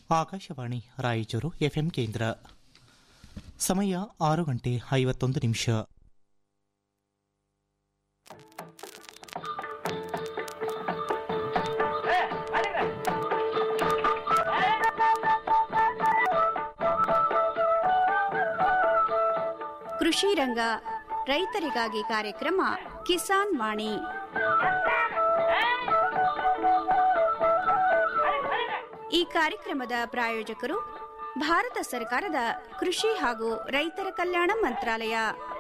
Akashvani Raichur FM ಕೇಂದ್ರ ಸಮಯ ಆರು ಗಂಟೆ ಐವತ್ತೊಂದು ನಿಮಿಷ ಕೃಷಿ ರಂಗ ರೈತರಿಗಾಗಿ ಕಾರ್ಯಕ್ರಮ ಕಿಸಾನ್ ವಾಣಿ ಈ ಕಾರ್ಯಕ್ರಮದ ಪ್ರಾಯೋಜಕರು ಭಾರತ ಸರ್ಕಾರದ ಕೃಷಿ ಹಾಗೂ ರೈತರ ಕಲ್ಯಾಣ ಮಂತ್ರಾಲಯ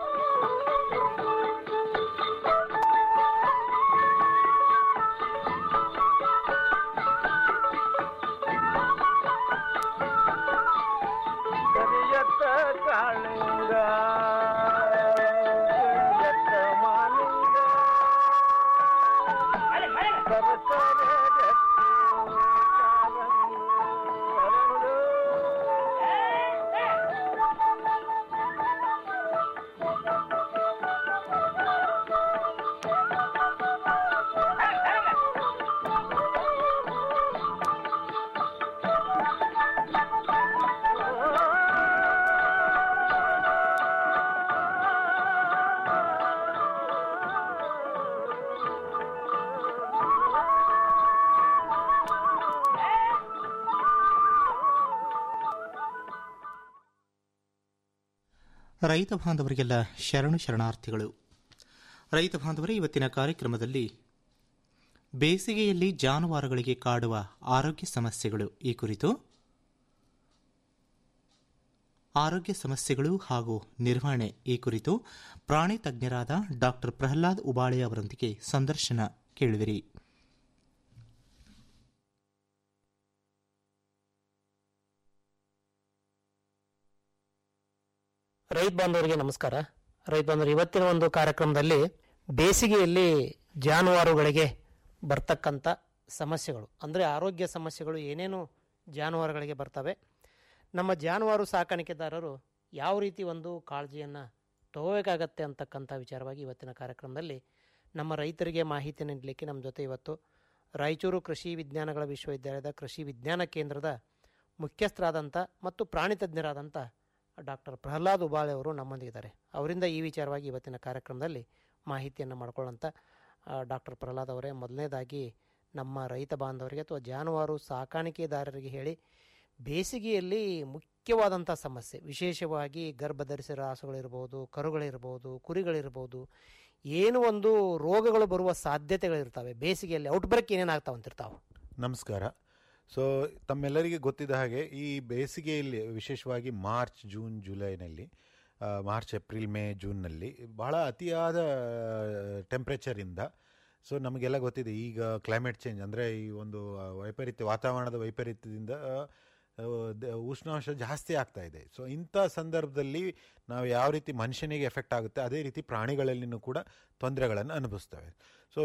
ಕರಿಯತ್ತ ಕಾಳಿಂಗ ಕರಿಯತ್ತ ಮಾಲಿಂಗ ಸರಸರ ಗಟ್ಟಿ ಕಾಲಂಗ ಹರಡು. ರೈತ ಬಾಂಧವರಿಗೆಲ್ಲ ಶರಣು ಶರಣಾರ್ಥಿಗಳು ರೈತ ಬಾಂಧವರೇ ಇವತ್ತಿನ ಕಾರ್ಯಕ್ರಮದಲ್ಲಿ ಬೇಸಿಗೆಯಲ್ಲಿ ಜಾನುವಾರುಗಳಿಗೆ ಕಾಡುವ ಆರೋಗ್ಯ ಸಮಸ್ಯೆಗಳು ಈ ಕುರಿತು ಆರೋಗ್ಯ ಸಮಸ್ಯೆಗಳು ಹಾಗೂ ನಿರ್ವಹಣೆ ಈ ಕುರಿತು ಪ್ರಾಣಿ ತಜ್ಞರಾದ ಡಾಕ್ಟರ್ ಪ್ರಹ್ಲಾದ್ ಉಬಾಳೆ ಅವರೊಂದಿಗೆ ಸಂದರ್ಶನ ಕೇಳುವಿರಿ ರೈತ ಬಾಂಧವರಿಗೆ ನಮಸ್ಕಾರ ರೈತ ಬಾಂಧವರು ಇವತ್ತಿನ ಒಂದು ಕಾರ್ಯಕ್ರಮದಲ್ಲಿ ಬೇಸಿಗೆಯಲ್ಲಿ ಜಾನುವಾರುಗಳಿಗೆ ಬರ್ತಕ್ಕಂಥ ಸಮಸ್ಯೆಗಳು ಅಂದರೆ ಆರೋಗ್ಯ ಸಮಸ್ಯೆಗಳು ಏನೇನು ಜಾನುವಾರುಗಳಿಗೆ ಬರ್ತವೆ ನಮ್ಮ ಜಾನುವಾರು ಸಾಕಾಣಿಕೆದಾರರು ಯಾವ ರೀತಿ ಒಂದು ಕಾಳಜಿಯನ್ನು ತಗೋಬೇಕಾಗತ್ತೆ ಅಂತಕ್ಕಂಥ ವಿಚಾರವಾಗಿ ಇವತ್ತಿನ ಕಾರ್ಯಕ್ರಮದಲ್ಲಿ ನಮ್ಮ ರೈತರಿಗೆ ಮಾಹಿತಿ ನೀಡಲಿಕ್ಕೆ ನಮ್ಮ ಜೊತೆ ಇವತ್ತು ರಾಯಚೂರು ಕೃಷಿ ವಿಜ್ಞಾನಗಳ ವಿಶ್ವವಿದ್ಯಾಲಯದ ಕೃಷಿ ವಿಜ್ಞಾನ ಕೇಂದ್ರದ ಮುಖ್ಯಸ್ಥರಾದಂಥ ಮತ್ತು ಪ್ರಾಣಿ ತಜ್ಞರಾದಂಥ ಡಾಕ್ಟರ್ ಪ್ರಹ್ಲಾದ್ ಉಬಾಳೆ ಅವರು ನಮ್ಮೊಂದಿಗಿದ್ದಾರೆ ಅವರಿಂದ ಈ ವಿಚಾರವಾಗಿ ಇವತ್ತಿನ ಕಾರ್ಯಕ್ರಮದಲ್ಲಿ ಮಾಹಿತಿಯನ್ನು ಮಾಡ್ಕೊಳ್ಳೋಂಥ ಡಾಕ್ಟರ್ ಪ್ರಹ್ಲಾದ್ ಅವರೇ ಮೊದಲನೇದಾಗಿ ನಮ್ಮ ರೈತ ಬಾಂಧವರಿಗೆ ಅಥವಾ ಜಾನುವಾರು ಸಾಕಾಣಿಕೆದಾರರಿಗೆ ಹೇಳಿ ಬೇಸಿಗೆಯಲ್ಲಿ ಮುಖ್ಯವಾದಂಥ ಸಮಸ್ಯೆ ವಿಶೇಷವಾಗಿ ಗರ್ಭಧರಿಸಿದ ರಾಸುಗಳಿರ್ಬೋದು ಕರುಗಳಿರ್ಬೋದು ಕುರಿಗಳಿರ್ಬೋದು ಏನು ಒಂದು ರೋಗಗಳು ಬರುವ ಸಾಧ್ಯತೆಗಳಿರ್ತವೆ ಬೇಸಿಗೆಯಲ್ಲಿ ಔಟ್ಬ್ರೇಕ್ ಏನೇನಾಗ್ತಾವೆ ಅಂತಿರ್ತಾವೆ ನಮಸ್ಕಾರ ಸೊ ತಮ್ಮೆಲ್ಲರಿಗೆ ಗೊತ್ತಿದ್ದ ಹಾಗೆ ಈ ಬೇಸಿಗೆಯಲ್ಲಿ ವಿಶೇಷವಾಗಿ ಮಾರ್ಚ್ ಜೂನ್ ಜುಲೈನಲ್ಲಿ ಆ, ಮಾರ್ಚ್ ಏಪ್ರಿಲ್ ಮೇ ಜೂನ್ನಲ್ಲಿ ಬಹಳ ಅತಿಯಾದ ಟೆಂಪ್ರೇಚರಿಂದ ಸೊ ನಮಗೆಲ್ಲ ಗೊತ್ತಿದೆ ಈಗ ಕ್ಲೈಮೇಟ್ ಚೇಂಜ್ ಅಂದರೆ ಈ ಒಂದು ಆ, ವೈಪರೀತ್ಯ ವಾತಾವರಣದ ವೈಪರೀತ್ಯದಿಂದ ಆ, ದ- ಉಷ್ಣಾಂಶ ಜಾಸ್ತಿ ಆಗ್ತಾ ಇದೆ ಸೊ ಇಂಥ ಸಂದರ್ಭದಲ್ಲಿ ನಾವು ಯಾವ ರೀತಿ ಮನುಷ್ಯನಿಗೆ ಎಫೆಕ್ಟ್ ಆಗುತ್ತೆ ಅದೇ ರೀತಿ ಪ್ರಾಣಿಗಳಲ್ಲಿನೂ ಕೂಡ ತೊಂದರೆಗಳನ್ನು ಅನುಭವಿಸ್ತವೆ ಸೊ